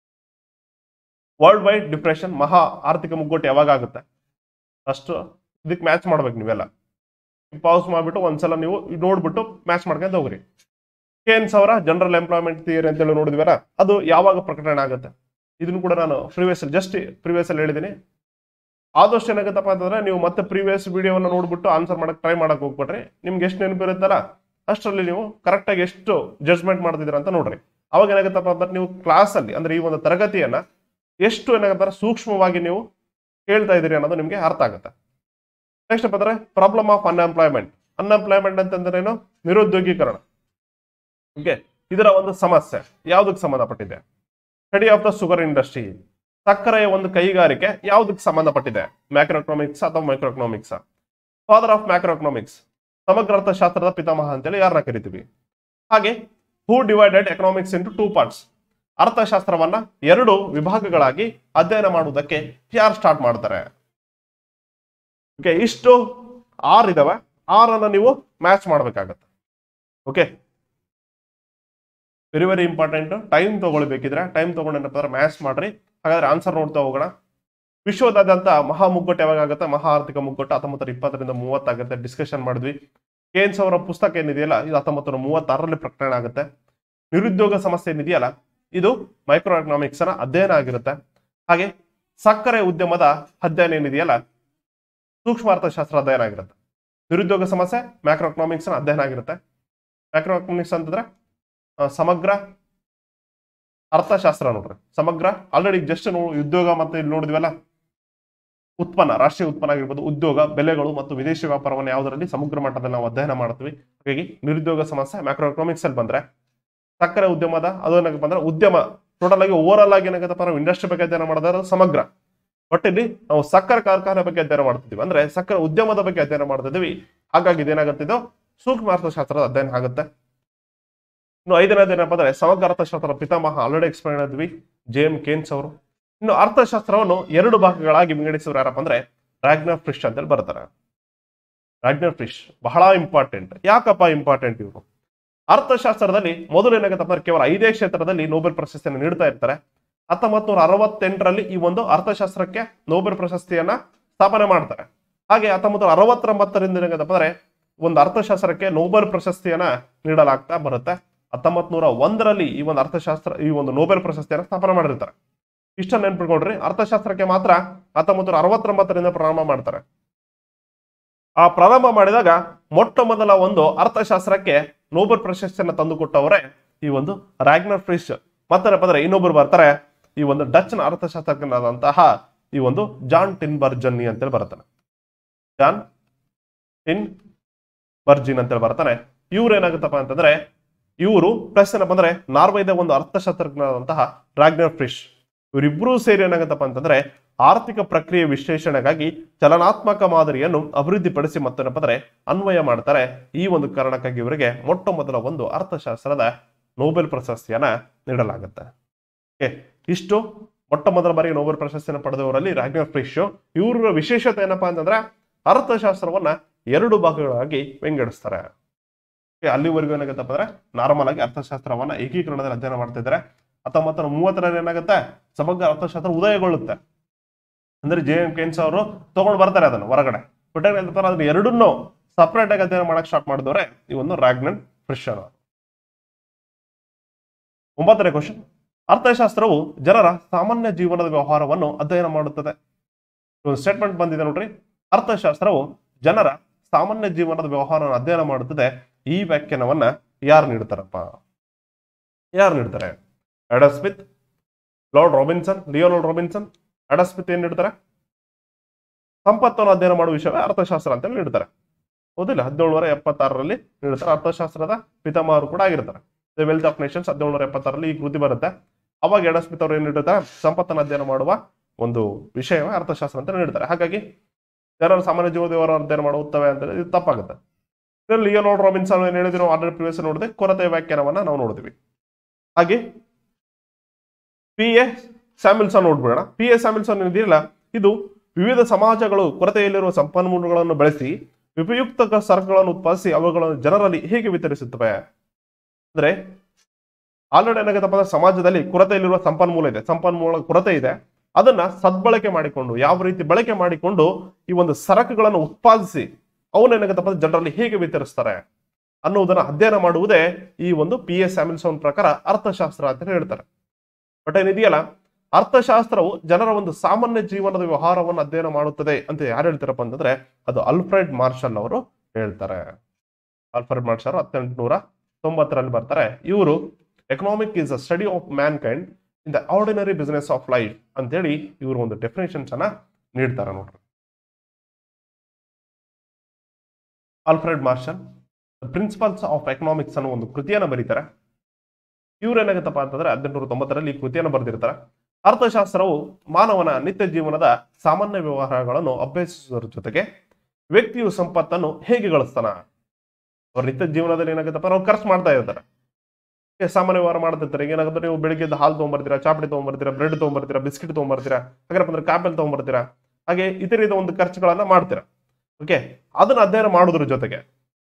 ವರ್ಲ್ಡ್ ವೈಡ್ ಡಿಪ್ರೆಷನ್ ಮಹಾ ಆರ್ಥಿಕ ಮುಗ್ಗಟ್ಟು ಯಾವಾಗ ಆಗುತ್ತೆ ಅಷ್ಟು ಇದಕ್ಕೆ ಮ್ಯಾಚ್ ಮಾಡ್ಬೇಕು ನೀವೆಲ್ಲ ಪಾಸ್ ಮಾಡ್ಬಿಟ್ಟು ಒಂದ್ಸಲ ನೀವು ನೋಡ್ಬಿಟ್ಟು ಮ್ಯಾಚ್ ಮಾಡ್ಕೊಂತ ಹೋಗ್ರಿ ಕೇನ್ಸ್ ಅವರ ಜನರಲ್ ಎಂಪ್ಲಾಯ್ಮೆಂಟ್ ಥಿಯರಿ ಅಂತೇಳಿ ನೋಡಿದ್ವಲ್ಲ ಅದು ಯಾವಾಗ ಪ್ರಕಟಣೆ ಆಗುತ್ತೆ ಇದನ್ನು ಕೂಡ ನಾನು ಪ್ರಿವಿಯಸ್ ಜಸ್ಟ್ ಪ್ರಿವಿಯಸ್ ಅಲ್ಲಿ ಹೇಳಿದ್ದೀನಿ ಆದಷ್ಟು ಏನಾಗುತ್ತಪ್ಪ ಅಂತಂದ್ರೆ ನೀವು ಮತ್ತೆ ಪ್ರೀವಿಯಸ್ ವಿಡಿಯೋವನ್ನು ನೋಡ್ಬಿಟ್ಟು ಆನ್ಸರ್ ಮಾಡಕ್ ಟ್ರೈ ಮಾಡಕ್ ಹೋಗ್ಬಿಟ್ರಿ ನಿಮ್ಗೆ ಎಷ್ಟು ನೆನಪಿರುತ್ತಲ್ಲ ಅಷ್ಟರಲ್ಲಿ ನೀವು ಕರೆಕ್ಟಾಗಿ ಎಷ್ಟು ಜಡ್ಜ್ಮೆಂಟ್ ಮಾಡ್ತಿದ್ದೀರಾ ಅಂತ ನೋಡ್ರಿ ಅವಾಗ ಏನಾಗುತ್ತಪ್ಪ ಅಂದ್ರೆ ನೀವು ಕ್ಲಾಸಲ್ಲಿ ಅಂದ್ರೆ ಈ ಒಂದು ತರಗತಿಯನ್ನ ಎಷ್ಟು ಏನಾಗುತ್ತಾರೆ ಸೂಕ್ಷ್ಮವಾಗಿ ನೀವು ಕೇಳ್ತಾ ಇದ್ದೀರಿ ಅನ್ನೋದು ನಿಮ್ಗೆ ಅರ್ಥ ಆಗುತ್ತೆ ನೆಕ್ಸ್ಟ್ ಅಂದ್ರೆ ಪ್ರಾಬ್ಲಮ್ ಆಫ್ ಅನ್ಎಂಪ್ಲಾಯ್ಮೆಂಟ್ ಅನ್ಎಂಪ್ಲಾಯ್ಮೆಂಟ್ ಅಂತಂದ್ರೆ ಏನು ನಿರುದ್ಯೋಗೀಕರಣ ಓಕೆ ಇದರ ಒಂದು ಸಮಸ್ಯೆ ಯಾವುದಕ್ಕೆ ಸಂಬಂಧಪಟ್ಟಿದೆ study of the sugar industry ಸಕ್ಕರೆಯ ಒಂದು ಕೈಗಾರಿಕೆ ಯಾವುದಕ್ಕೆ ಸಂಬಂಧಪಟ್ಟಿದೆ ಮ್ಯಾಕ್ರೋ ಎಕನಾಮಿಕ್ಸ್ ಅಥವಾ micro economics father of macro economics ಸಮಗ್ರ ಅರ್ಥಶಾಸ್ತ್ರದ ಪಿತಾಮಹ ಅಂತೇಳಿ ಯಾರನ್ನ ಕರಿತೀವಿ ಹಾಗೆ who divided economics into two parts ಅರ್ಥಶಾಸ್ತ್ರವನ್ನ ಎರಡು ವಿಭಾಗಗಳಾಗಿ ಅಧ್ಯಯನ ಮಾಡುವುದಕ್ಕೆ ಯಾರು ಸ್ಟಾರ್ಟ್ ಮಾಡ್ತಾರೆ ಓಕೆ ಇಷ್ಟು ಆರ್ ಇದಾವೆ ಆರ್ ಅನ್ನ ನೀವು ಮ್ಯಾಚ್ ಮಾಡ್ಬೇಕಾಗತ್ತೆ okay very very important time ತಗೊಳ್ಬೇಕಿದ್ರೆ ಟೈಮ್ ತಗೊಂಡೇನಪ್ಪ ಅಂದ್ರೆ ಮ್ಯಾಥ್ಸ್ ಮಾಡ್ರಿ ಹಾಗಾದ್ರೆ ಆನ್ಸರ್ ನೋಡ್ತಾ ಹೋಗೋಣ ವಿಶ್ವದಾದ್ಯಂತ ಮಹಾ ಮುಗ್ಗಟ್ಟು ಯಾವಾಗ ಆಗುತ್ತೆ ಮಹಾ ಆರ್ಥಿಕ ಮುಗ್ಗಟ್ಟು ಹತ್ತೊಂಬತ್ತರ ಇಪ್ಪತ್ತರಿಂದ ಮೂವತ್ತಾಗುತ್ತೆ ಡಿಸ್ಕಷನ್ ಮಾಡಿದ್ವಿ ಕೇನ್ಸ್ ಅವರ ಪುಸ್ತಕ ಏನಿದೆಯಲ್ಲ ಇದು ಹತ್ತೊಂಬತ್ತು ಮೂವತ್ತಾರರಲ್ಲಿ ಪ್ರಕಟಣೆ ಆಗುತ್ತೆ ನಿರುದ್ಯೋಗ ಸಮಸ್ಯೆ ಏನಿದೆಯಲ್ಲ ಇದು ಮೈಕ್ರೋ ಎಕನಾಮಿಕ್ಸ್ ನ ಅಧ್ಯಯನ ಆಗಿರುತ್ತೆ ಹಾಗೆ ಸಕ್ಕರೆ ಉದ್ಯಮದ ಅಧ್ಯಯನ ಏನಿದೆಯಲ್ಲ ಸೂಕ್ಷ್ಮ ಅರ್ಥಶಾಸ್ತ್ರ ಅಧ್ಯಯನ ಆಗಿರುತ್ತೆ ನಿರುದ್ಯೋಗ ಸಮಸ್ಯೆ ಮ್ಯಾಕ್ರೋ ಎಕನಾಮಿಕ್ಸ್ ನ ಅಧ್ಯಯನ ಆಗಿರುತ್ತೆ ಮ್ಯಾಕ್ರೋ ಎಕನಾಮಿಕ್ಸ್ ಅಂತಂದ್ರೆ ಆ, ಸಮಗ್ರ ಅರ್ಥಶಾಸ್ತ್ರ ನೋಡ್ರಿ ಸಮಗ್ರ ಆಲ್ರೆಡಿ ಜಸ್ಟ್ ಉದ್ಯೋಗ ಮತ್ತೆ ಇಲ್ಲಿ ನೋಡಿದ್ವಲ್ಲ ಉತ್ಪನ್ನ ರಾಷ್ಟ್ರೀಯ ಉತ್ಪನ್ನ ಆಗಿರ್ಬೋದು ಉದ್ಯೋಗ ಬೆಲೆಗಳು ಮತ್ತು ವಿದೇಶಿ ವ್ಯಾಪಾರವನ್ನು ಯಾವುದರಲ್ಲಿ ಸಮಗ್ರ ಮಟ್ಟದಲ್ಲಿ ನಾವು ಅಧ್ಯಯನ ಮಾಡ್ತೀವಿ ಹಾಗಾಗಿ ನಿರುದ್ಯೋಗ ಸಮಸ್ಯೆ ಮ್ಯಾಕ್ರೋ ಎಕನಾಮಿಕ್ಸ್ ಅಲ್ಲಿ ಬಂದ್ರೆ ಸಕ್ಕರೆ ಉದ್ಯಮದ ಅದು ಏನಕ್ಕೆ ಬಂದ್ರೆ ಉದ್ಯಮ ಟೋಟಲ್ ಆಗಿ ಓವರ್ ಆಲ್ ಆಗಿ ಏನಾಗತ್ತಪ್ಪ ನಾವು ಇಂಡಸ್ಟ್ರಿ ಬಗ್ಗೆ ಅಧ್ಯಯನ ಮಾಡಿದ್ರೆ ಅದು ಸಮಗ್ರ ಒಟ್ಟಿಲ್ಲಿ ನಾವು ಸಕ್ಕರೆ ಕಾರ್ಖಾನೆ ಬಗ್ಗೆ ಅಧ್ಯಯನ ಮಾಡ್ತಿದ್ವಿ ಅಂದ್ರೆ ಸಕ್ಕರೆ ಉದ್ಯಮದ ಬಗ್ಗೆ ಅಧ್ಯಯನ ಮಾಡ್ತಿದ್ವಿ ಹಾಗಾಗಿ ಇದೇನಾಗುತ್ತಿದ್ದು ಸೂಕ್ಷ್ಮ ಅರ್ಥಶಾಸ್ತ್ರದ ಅಧ್ಯಯನ ಆಗುತ್ತೆ ಇನ್ನು ಐದನೇದು ಏನಪ್ಪ ಅಂದ್ರೆ ಸಮಗ್ರ ಅರ್ಥಶಾಸ್ತ್ರದ ಪಿತಾಮಹ ಆಲ್ರೆಡಿ ಎಕ್ಸ್ಪ್ಲೈನ್ ಮಾಡಿದ್ವಿ ಜೆ ಎಂ ಕೇನ್ಸ್ ಅವರು ಇನ್ನು ಅರ್ಥಶಾಸ್ತ್ರವನ್ನು ಎರಡು ಭಾಗಗಳಾಗಿ ವಿಂಗಡಿಸಿದ್ರು ಯಾರಪ್ಪ ಅಂದ್ರೆ ರಾಗ್ನರ್ ಫ್ರಿಶ್ ಅಂತೇಳಿ ಬರ್ತಾರೆ ರಾಗ್ನರ್ ಫ್ರಿಶ್ ಬಹಳ ಇಂಪಾರ್ಟೆಂಟ್ ಯಾಕಪ್ಪ ಇಂಪಾರ್ಟೆಂಟ್ ಇವರು ಅರ್ಥಶಾಸ್ತ್ರದಲ್ಲಿ ಮೊದಲು ಏನಾಗತ್ತಪ್ಪ ಅಂದ್ರೆ ಕೇವಲ ಐದೇ ಕ್ಷೇತ್ರದಲ್ಲಿ ನೋಬೆಲ್ ಪ್ರಶಸ್ತಿಯನ್ನು ನೀಡ್ತಾ ಇರ್ತಾರೆ ಹತ್ತೊಂಬತ್ ನೂರ ಅರವತ್ತೆಂಟರಲ್ಲಿ ಈ ಒಂದು ಅರ್ಥಶಾಸ್ತ್ರಕ್ಕೆ ನೋಬೆಲ್ ಪ್ರಶಸ್ತಿಯನ್ನ ಸ್ಥಾಪನೆ ಮಾಡ್ತಾರೆ ಹಾಗೆ ಹತ್ತೊಂಬತ್ತು ನೂರ ಅರವತ್ತೊಂಬತ್ತರಿಂದ ಏನಾಗತ್ತಪ್ಪ ಅಂದ್ರೆ ಒಂದು ಅರ್ಥಶಾಸ್ತ್ರಕ್ಕೆ ನೋಬೆಲ್ ಪ್ರಶಸ್ತಿಯನ್ನ ನೀಡಲಾಗ್ತಾ ಬರುತ್ತೆ ಹತ್ತೊಂಬತ್ ನೂರ ಒಂದರಲ್ಲಿ ಈ ಒಂದು ಅರ್ಥಶಾಸ್ತ್ರ ಈ ಒಂದು ನೋಬೆಲ್ ಪ್ರಶಸ್ತಿಯನ್ನ ಸ್ಥಾಪನೆ ಮಾಡಿರ್ತಾರೆ ಇಷ್ಟನ್ನ ನೆನ್ಪಿಟ್ಕೊಳ್ರಿ ಅರ್ಥಶಾಸ್ತ್ರಕ್ಕೆ ಮಾತ್ರ ಹತ್ತೊಂಬತ್ತು ನೂರ ಅರವತ್ತೊಂಬತ್ತರಿಂದ ಪ್ರಾರಂಭ ಮಾಡ್ತಾರೆ ಆ ಪ್ರಾರಂಭ ಮಾಡಿದಾಗ ಮೊಟ್ಟ ಮೊದಲ ಒಂದು ಅರ್ಥಶಾಸ್ತ್ರಕ್ಕೆ ನೋಬೆಲ್ ಪ್ರಶಸ್ತಿಯನ್ನ ತಂದುಕೊಟ್ಟವರೇ ಈ ಒಂದು ರಾಗ್ನರ್ ಫ್ರಿಶ್ ಮತ್ತೇನಪ್ಪ ಅಂದ್ರೆ ಇನ್ನೊಬ್ಬರು ಬರ್ತಾರೆ ಈ ಒಂದು ಡಚ್ನ ಅರ್ಥಶಾಸ್ತ್ರಜ್ಞನಾದಂತಹ ಈ ಒಂದು ಜಾನ್ ಟಿನ್ ಬರ್ಜನ್ನಿ ಅಂತೇಳಿ ಬರ್ತಾನೆ ಜಾನ್ ಟಿನ್ ಬರ್ಜಿನ್ ಅಂತೇಳಿ ಬರ್ತಾನೆ ಇವ್ರು ಏನಾಗುತ್ತಪ್ಪ ಅಂತಂದ್ರೆ ಇವರು ಪ್ಲಸ್ ಏನಪ್ಪ ಅಂದ್ರೆ ನಾರ್ವೇದ ಒಂದು ಅರ್ಥಶಾಸ್ತ್ರಜ್ಞರಾದಂತಹ ರಾಗ್ನರ್ ಫ್ರಿಶ್ ಇವರಿಬ್ರು ಸೇರಿ ಏನಾಗುತ್ತಪ್ಪ ಅಂತಂದ್ರೆ ಆರ್ಥಿಕ ಪ್ರಕ್ರಿಯೆ ವಿಶ್ಲೇಷಣೆಗಾಗಿ ಚಲನಾತ್ಮಕ ಮಾದರಿಯನ್ನು ಅಭಿವೃದ್ಧಿಪಡಿಸಿ ಮತ್ತೇನಪ್ಪ ಅಂದ್ರೆ ಅನ್ವಯ ಮಾಡ್ತಾರೆ ಈ ಒಂದು ಕಾರಣಕ್ಕಾಗಿ ಇವರಿಗೆ ಮೊಟ್ಟ ಮೊದಲ ಒಂದು ಅರ್ಥಶಾಸ್ತ್ರದ ನೋಬೆಲ್ ಪ್ರಶಸ್ತಿಯನ್ನ ನೀಡಲಾಗುತ್ತೆ ಓಕೆ ಇಷ್ಟು ಮೊಟ್ಟ ಮೊದಲ ಬಾರಿಗೆ ನೋಬೆಲ್ ಪ್ರಶಸ್ತಿಯನ್ನು ಪಡೆದವರಲ್ಲಿ ರಾಗ್ನರ್ ಫ್ರಿಶ್ ಇವರ ವಿಶೇಷತೆ ಏನಪ್ಪಾ ಅಂತಂದ್ರೆ ಅರ್ಥಶಾಸ್ತ್ರವನ್ನ ಎರಡು ಭಾಗಗಳಾಗಿ ವಿಂಗಡಿಸ್ತಾರೆ Okay, ಅಲ್ಲಿವರೆಗೂ ಏನಾಗುತ್ತಪ್ಪ ಅಂದ್ರೆ ನಾರ್ಮಲ್ ಆಗಿ ಅರ್ಥಶಾಸ್ತ್ರವನ್ನ ಏಕೀಕರಣದಲ್ಲಿ ಅಧ್ಯಯನ ಮಾಡ್ತಿದ್ದಾರೆ ಹತ್ತೊಂಬತ್ತು ನೂರ ಮೂವತ್ತರಲ್ಲಿ ಏನಾಗುತ್ತೆ ಸಮಗ್ರ ಅರ್ಥಶಾಸ್ತ್ರ ಉದಯಗೊಳ್ಳುತ್ತೆ ಅಂದ್ರೆ ಜೆ ಎಂ ಕೆನ್ಸ್ ಅವರು ತಗೊಂಡು ಬರ್ತಾರೆ ಅದನ್ನು ಹೊರಗಡೆ ಬಟ್ ಏನಂತಾರೆ ಅದನ್ನ ಎರಡನ್ನೂ ಸಪರೇಟ್ ಆಗಿ ಅಧ್ಯಯನ ಮಾಡಕ್ ಸ್ಟಾರ್ಟ್ ಮಾಡಿದವ್ರೆ ಈ ಒಂದು ರಾಗ್ನನ್ ಫ್ರಿಶನ್ ಅವರು ಒಂಬತ್ತನೇ ಕ್ವಶನ್ ಅರ್ಥಶಾಸ್ತ್ರವು ಜನರ ಸಾಮಾನ್ಯ ಜೀವನದ ವ್ಯವಹಾರವನ್ನು ಅಧ್ಯಯನ ಮಾಡುತ್ತದೆ ಒಂದು ಸ್ಟೇಟ್ಮೆಂಟ್ ಬಂದಿದೆ ನೋಡ್ರಿ ಅರ್ಥಶಾಸ್ತ್ರವು ಜನರ ಸಾಮಾನ್ಯ ಜೀವನದ ವ್ಯವಹಾರವನ್ನು ಅಧ್ಯಯನ ಮಾಡುತ್ತದೆ ಈ ವ್ಯಾಖ್ಯಾನವನ್ನ ಯಾರು ನೀಡ್ತಾರಪ್ಪ ಯಾರು ನೀಡ್ತಾರೆ Adam Smith Lord Robinson Leonard Robinson Adam Smith ಏನ್ ನೀಡ್ತಾರೆ ಸಂಪತ್ತನ್ನು ಅಧ್ಯಯನ ಮಾಡುವ ವಿಷಯವೇ ಅರ್ಥಶಾಸ್ತ್ರ ಅಂತ ನೀಡ್ತಾರೆ ಹೌದಿಲ್ಲ ಹದಿನೇಳುನೂರ ಎಪ್ಪತ್ತಾರರಲ್ಲಿ ನೀಡ್ತಾರೆ ಅರ್ಥಶಾಸ್ತ್ರದ ಪಿತಾಮಹರು ಕೂಡ ಆಗಿರ್ತಾರೆ ದ ವೆಲ್ತ್ ಆಫ್ ನೇಷನ್ಸ್ ಹದಿನೇಳುನೂರ ಎಪ್ಪತ್ತಾರರಲ್ಲಿ ಈ ಕೃತಿ ಬರುತ್ತೆ ಅವಾಗ ಎಡಸ್ಮಿತ್ ಅವರು ಏನ್ ನೀಡ್ತಾರೆ ಸಂಪತ್ತನ್ನು ಅಧ್ಯಯನ ಮಾಡುವ ಒಂದು ವಿಷಯವೇ ಅರ್ಥಶಾಸ್ತ್ರ ಅಂತ ನೀಡ್ತಾರೆ ಹಾಗಾಗಿ ಜನರ ಸಾಮಾನ್ಯ ಜೀವನದ ಅಧ್ಯಯನ ಮಾಡುತ್ತವೆ ಅಂತ ಇದು ತಪ್ಪಾಗುತ್ತೆ ಇದರಲ್ಲಿ ಲಿಯೋನಾಲ್ಡ್ ರಾಬಿನ್ಸನ್ ಏನ್ ಹೇಳಿದ್ರು ನಾವು ಆಲ್ರೆಡಿ ಪ್ರಿವಿಯಸ್ ನೋಡಿದೆ ಕೊರತೆ ವ್ಯಾಖ್ಯಾನವನ್ನ ನಾವು ನೋಡಿದ್ವಿ ಹಾಗೆ ಪಿ ಎ ಸ್ಯಾಮಿಲ್ಸನ್ ನೋಡ್ಬಿಡೋಣ ಪಿ ಎ ಸ್ಯಾಮಿಲ್ಸನ್ ಏನಿದೆಯಲ್ಲ ಇದು ವಿವಿಧ ಸಮಾಜಗಳು ಕೊರತೆಯಲ್ಲಿರುವ ಸಂಪನ್ಮೂಲಗಳನ್ನು ಬಳಸಿ ಉಪಯುಕ್ತ ಸರಕುಗಳನ್ನು ಉತ್ಪಾದಿಸಿ ಅವುಗಳನ್ನು ಜನರಲ್ಲಿ ಹೇಗೆ ವಿತರಿಸುತ್ತವೆ ಅಂದ್ರೆ ಆಲ್ರೆಡಿ ಏನಾಗುತ್ತಪ್ಪ ಅಂದ್ರೆ ಸಮಾಜದಲ್ಲಿ ಕೊರತೆಯಲ್ಲಿರುವ ಸಂಪನ್ಮೂಲ ಇದೆ ಸಂಪನ್ಮೂಲ ಕೊರತೆ ಇದೆ ಅದನ್ನ ಸದ್ಬಳಕೆ ಮಾಡಿಕೊಂಡು ಯಾವ ರೀತಿ ಬಳಕೆ ಮಾಡಿಕೊಂಡು ಈ ಒಂದು ಸರಕುಗಳನ್ನು ಉತ್ಪಾದಿಸಿ ಅವನ್ನೇನಾಗುತ್ತಪ್ಪ ಅಂದ್ರೆ ಜನರಲ್ಲಿ ಹೇಗೆ ವಿತರಿಸ್ತಾರೆ ಅನ್ನುವುದನ್ನ ಅಧ್ಯಯನ ಮಾಡುವುದೇ ಈ ಒಂದು ಪಿ ಎಸ್ ಸ್ಯಾಮಿಲ್ಸನ್ ಪ್ರಕಾರ ಅರ್ಥಶಾಸ್ತ್ರ ಅಂತ ಹೇಳ್ತಾರೆ ಬಟ್ ಏನಿದೆಯಲ್ಲ ಅರ್ಥಶಾಸ್ತ್ರವು ಜನರ ಒಂದು ಸಾಮಾನ್ಯ ಜೀವನದ ವ್ಯವಹಾರವನ್ನು ಅಧ್ಯಯನ ಮಾಡುತ್ತದೆ ಅಂತ ಯಾರು ಹೇಳ್ತಾರಪ್ಪ ಅಂತಂದ್ರೆ ಅದು ಅಲ್ಫ್ರೆಡ್ ಮಾರ್ಷಲ್ ಅವರು ಹೇಳ್ತಾರೆ ಅಲ್ಫ್ರೆಡ್ ಮಾರ್ಷಲ್ ಹತ್ತೆಂಟುನೂರ ತೊಂಬತ್ತರಲ್ಲಿ ಬರ್ತಾರೆ ಇವರು economic is a study of mankind in the ordinary business of life ಅಂತೇಳಿ ಇವರು ಒಂದು ಡೆಫಿನೇಷನ್ಸ್ ಅನ್ನ ನೀಡ್ತಾರೆ ನೋಡ್ರಿ Alfred Marshall principles of economics ಅನ್ನೋ ಒಂದು ಕೃತಿಯನ್ನು ಬರೀತಾರೆ ಇವ್ರು ಏನಾಗುತ್ತಪ್ಪ ಅಂತಂದ್ರೆ ಹದಿನೆಂಟುನೂರ ತೊಂಬತ್ತರಲ್ಲಿ ಈ ಕೃತಿಯನ್ನು ಬರೆದಿರ್ತಾರೆ ಅರ್ಥಶಾಸ್ತ್ರವು ಮಾನವನ ನಿತ್ಯ ಜೀವನದ ಸಾಮಾನ್ಯ ವ್ಯವಹಾರಗಳನ್ನು ಅಭ್ಯಸಿಸುವುದರ ಜೊತೆಗೆ ವ್ಯಕ್ತಿಯು ಸಂಪತ್ತನ್ನು ಹೇಗೆ ಗಳಿಸ್ತಾನ ಅವ್ರ ನಿತ್ಯ ಜೀವನದಲ್ಲಿ ಏನಾಗುತ್ತಪ್ಪ ನಾವು ಖರ್ಚು ಮಾಡ್ತಾ ಇರ್ತಾರೆ ಏ, ಸಾಮಾನ್ಯ ವ್ಯವಹಾರ ಮಾಡ್ತಿರ್ತಾರೆ ಈಗ ಏನಾಗುತ್ತೆ ನೀವು ಬೆಳಿಗ್ಗೆ ಎದ್ದು ಹಾಲು ತೊಗೊಂಬರ್ತೀರಾ ಚಾಪಡಿ ತೊಗೊಂಬರ್ತೀರಾ ಬ್ರೆಡ್ ತೊಗೊಂಬರ್ತೀರಾ ಬಿಸ್ಕಿಟ್ ತೊಗೊಂಬರ್ತೀರಾ ಹಾಗಾರಪ್ಪ ಅಂದ್ರೆ ಕಾಪೆಲ್ ತೊಗೊಂಬರ್ತೀರಾ ಹಾಗೆ ಇತರಿದ ಒಂದು ಖರ್ಚುಗಳನ್ನ ಮಾಡ್ತೀರಾ ಓಕೆ ಅದನ್ನ ಅಧ್ಯಯನ ಮಾಡೋದ್ರ ಜೊತೆಗೆ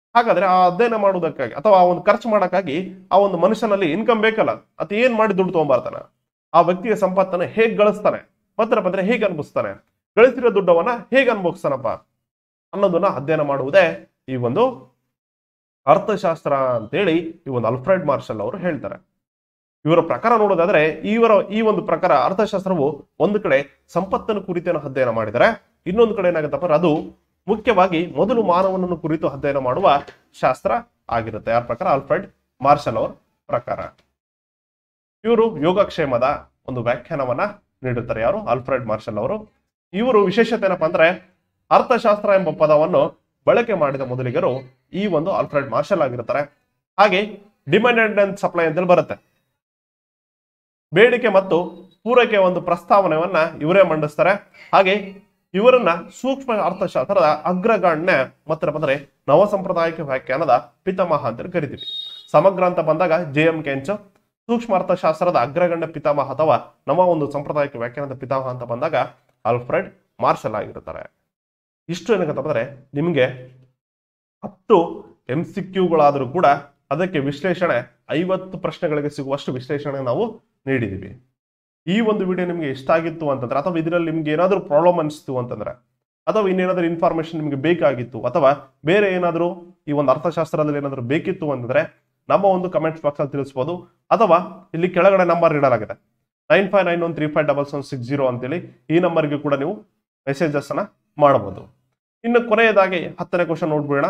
ಹಾಗಾದ್ರೆ ಆ ಅಧ್ಯಯನ ಮಾಡುವುದಕ್ಕಾಗಿ ಅಥವಾ ಆ ಒಂದು ಖರ್ಚು ಮಾಡೋಕ್ಕಾಗಿ ಆ ಒಂದು ಮನುಷ್ಯನಲ್ಲಿ ಇನ್ಕಮ್ ಬೇಕಲ್ಲ ಅತ ಏನ್ ಮಾಡಿ ದುಡ್ಡು ತಗೊಂಬರ್ತಾನ ಆ ವ್ಯಕ್ತಿಯ ಸಂಪತ್ತನ್ನ ಹೇಗ್ ಗಳಿಸ್ತಾನೆ ಮತ್ತಪ್ಪ ಅಂದ್ರೆ ಹೇಗೆ ಅನುಭವಿಸ್ತಾನೆ ಗಳಿಸಿರೋ ದುಡ್ಡವನ್ನ ಹೇಗೆ ಅನುಭವಿಸ್ತಾನಪ್ಪ ಅನ್ನೋದನ್ನ ಅಧ್ಯಯನ ಮಾಡುವುದೇ ಈ ಒಂದು ಅರ್ಥಶಾಸ್ತ್ರ ಅಂತೇಳಿ ಈ ಒಂದು ಅಲ್ಫ್ರೆಡ್ ಮಾರ್ಷಲ್ ಅವರು ಹೇಳ್ತಾರೆ ಇವರ ಪ್ರಕಾರ ನೋಡೋದಾದ್ರೆ ಇವರ ಈ ಒಂದು ಪ್ರಕಾರ ಅರ್ಥಶಾಸ್ತ್ರವು ಒಂದು ಕಡೆ ಸಂಪತ್ತನ್ನು ಕುರಿತೇನು ಅಧ್ಯಯನ ಮಾಡಿದರೆ ಇನ್ನೊಂದು ಕಡೆ ಏನಾಗುತ್ತಪ್ಪ ಅಂದ್ರೆ ಅದು ಮುಖ್ಯವಾಗಿ ಮೊದಲು ಮಾನವನನ್ನು ಕುರಿತು ಅಧ್ಯಯನ ಮಾಡುವ ಶಾಸ್ತ್ರ ಆಗಿರುತ್ತೆ ಯಾರ ಪ್ರಕಾರ ಆಲ್ಫ್ರೆಡ್ ಮಾರ್ಷಲ್ ಅವರ ಪ್ರಕಾರ ಇವರು ಯೋಗಕ್ಷೇಮದ ಒಂದು ವ್ಯಾಖ್ಯಾನವನ್ನ ನೀಡುತ್ತಾರೆ ಯಾರು ಆಲ್ಫ್ರೆಡ್ ಮಾರ್ಷಲ್ ಅವರು ಇವರು ವಿಶೇಷತೆ ಏನಪ್ಪಾ ಅಂದ್ರೆ ಅರ್ಥಶಾಸ್ತ್ರ ಎಂಬ ಪದವನ್ನು ಬಳಕೆ ಮಾಡಿದ ಮೊದಲಿಗರು ಈ ಒಂದು ಆಲ್ಫ್ರೆಡ್ ಮಾರ್ಷಲ್ ಆಗಿರ್ತಾರೆ ಹಾಗೆ ಡಿಮ್ಯಾಂಡ್ ಅಂಡ್ ಸಪ್ಲೈ ಅಂತೇಳಿ ಬರುತ್ತೆ ಬೇಡಿಕೆ ಮತ್ತು ಪೂರೈಕೆ ಒಂದು ಪ್ರಸ್ತಾವನೆಯನ್ನ ಇವರೇ ಮಂಡಿಸ್ತಾರೆ ಹಾಗೆ ಇವರನ್ನ ಸೂಕ್ಷ್ಮ ಅರ್ಥಶಾಸ್ತ್ರದ ಅಗ್ರಗಣ್ಯ ಮತ್ತೆ ಬಂದ್ರೆ ನವ ಸಾಂಪ್ರದಾಯಿಕ ವ್ಯಾಖ್ಯಾನದ ಪಿತಾಮಹ ಅಂತ ಕರಿತೀವಿ ಸಮಗ್ರ ಅಂತ ಬಂದಾಗ ಜೆ ಎಂ ಕೆಂಚ್ ಸೂಕ್ಷ್ಮ ಅರ್ಥಶಾಸ್ತ್ರದ ಅಗ್ರಗಣ್ಯ ಪಿತಾಮಹ ಅಥವಾ ನವ ಒಂದು ಸಾಂಪ್ರದಾಯಿಕ ವ್ಯಾಖ್ಯಾನದ ಪಿತಾಮಹ ಅಂತ ಬಂದಾಗ ಆಲ್ಫ್ರೆಡ್ ಮಾರ್ಷಲ್ ಆಗಿರ್ತಾರೆ ಇಷ್ಟು ಏನಕ್ಕಂತ ಬಂದ್ರೆ ನಿಮಗೆ ಹತ್ತು ಎಂ ಸಿ ಕ್ಯೂಗಳಾದರೂ ಕೂಡ ಅದಕ್ಕೆ ವಿಶ್ಲೇಷಣೆ ಐವತ್ತು ಪ್ರಶ್ನೆಗಳಿಗೆ ಸಿಗುವಷ್ಟು ವಿಶ್ಲೇಷಣೆ ನಾವು ನೀಡಿದ್ದೀವಿ ಈ ಒಂದು ವಿಡಿಯೋ ನಿಮಗೆ ಇಷ್ಟ ಆಗಿತ್ತು ಅಂತಂದ್ರೆ ಅಥವಾ ಇದರಲ್ಲಿ ನಿಮ್ಗೆ ಏನಾದರೂ ಪ್ರಾಬ್ಲಮ್ ಅನಿಸ್ತು ಅಂತಂದ್ರೆ ಅಥವಾ ಇನ್ನೇನಾದ್ರೂ ಇನ್ಫಾರ್ಮೇಶನ್ ನಿಮಗೆ ಬೇಕಾಗಿತ್ತು ಅಥವಾ ಬೇರೆ ಏನಾದರೂ ಈ ಒಂದು ಅರ್ಥಶಾಸ್ತ್ರದಲ್ಲಿ ಏನಾದರೂ ಬೇಕಿತ್ತು ಅಂತಂದ್ರೆ ನಮ್ಮ ಒಂದು ಕಮೆಂಟ್ ಬಾಕ್ಸ್ ಅಲ್ಲಿ ತಿಳಿಸ್ಬೋದು ಅಥವಾ ಇಲ್ಲಿ ಕೆಳಗಡೆ ನಂಬರ್ ಇಡಲಾಗಿದೆ nine five nine one three five double seven six zero ಅಂತೇಳಿ ಈ ನಂಬರ್ಗೆ ಕೂಡ ನೀವು ಮೆಸೇಜಸ್ ಅನ್ನ ಮಾಡಬಹುದು ಇನ್ನು ಕೊನೆಯದಾಗಿ ಹತ್ತನೇ ಕ್ವಶನ್ ನೋಡ್ಬಿಡೋಣ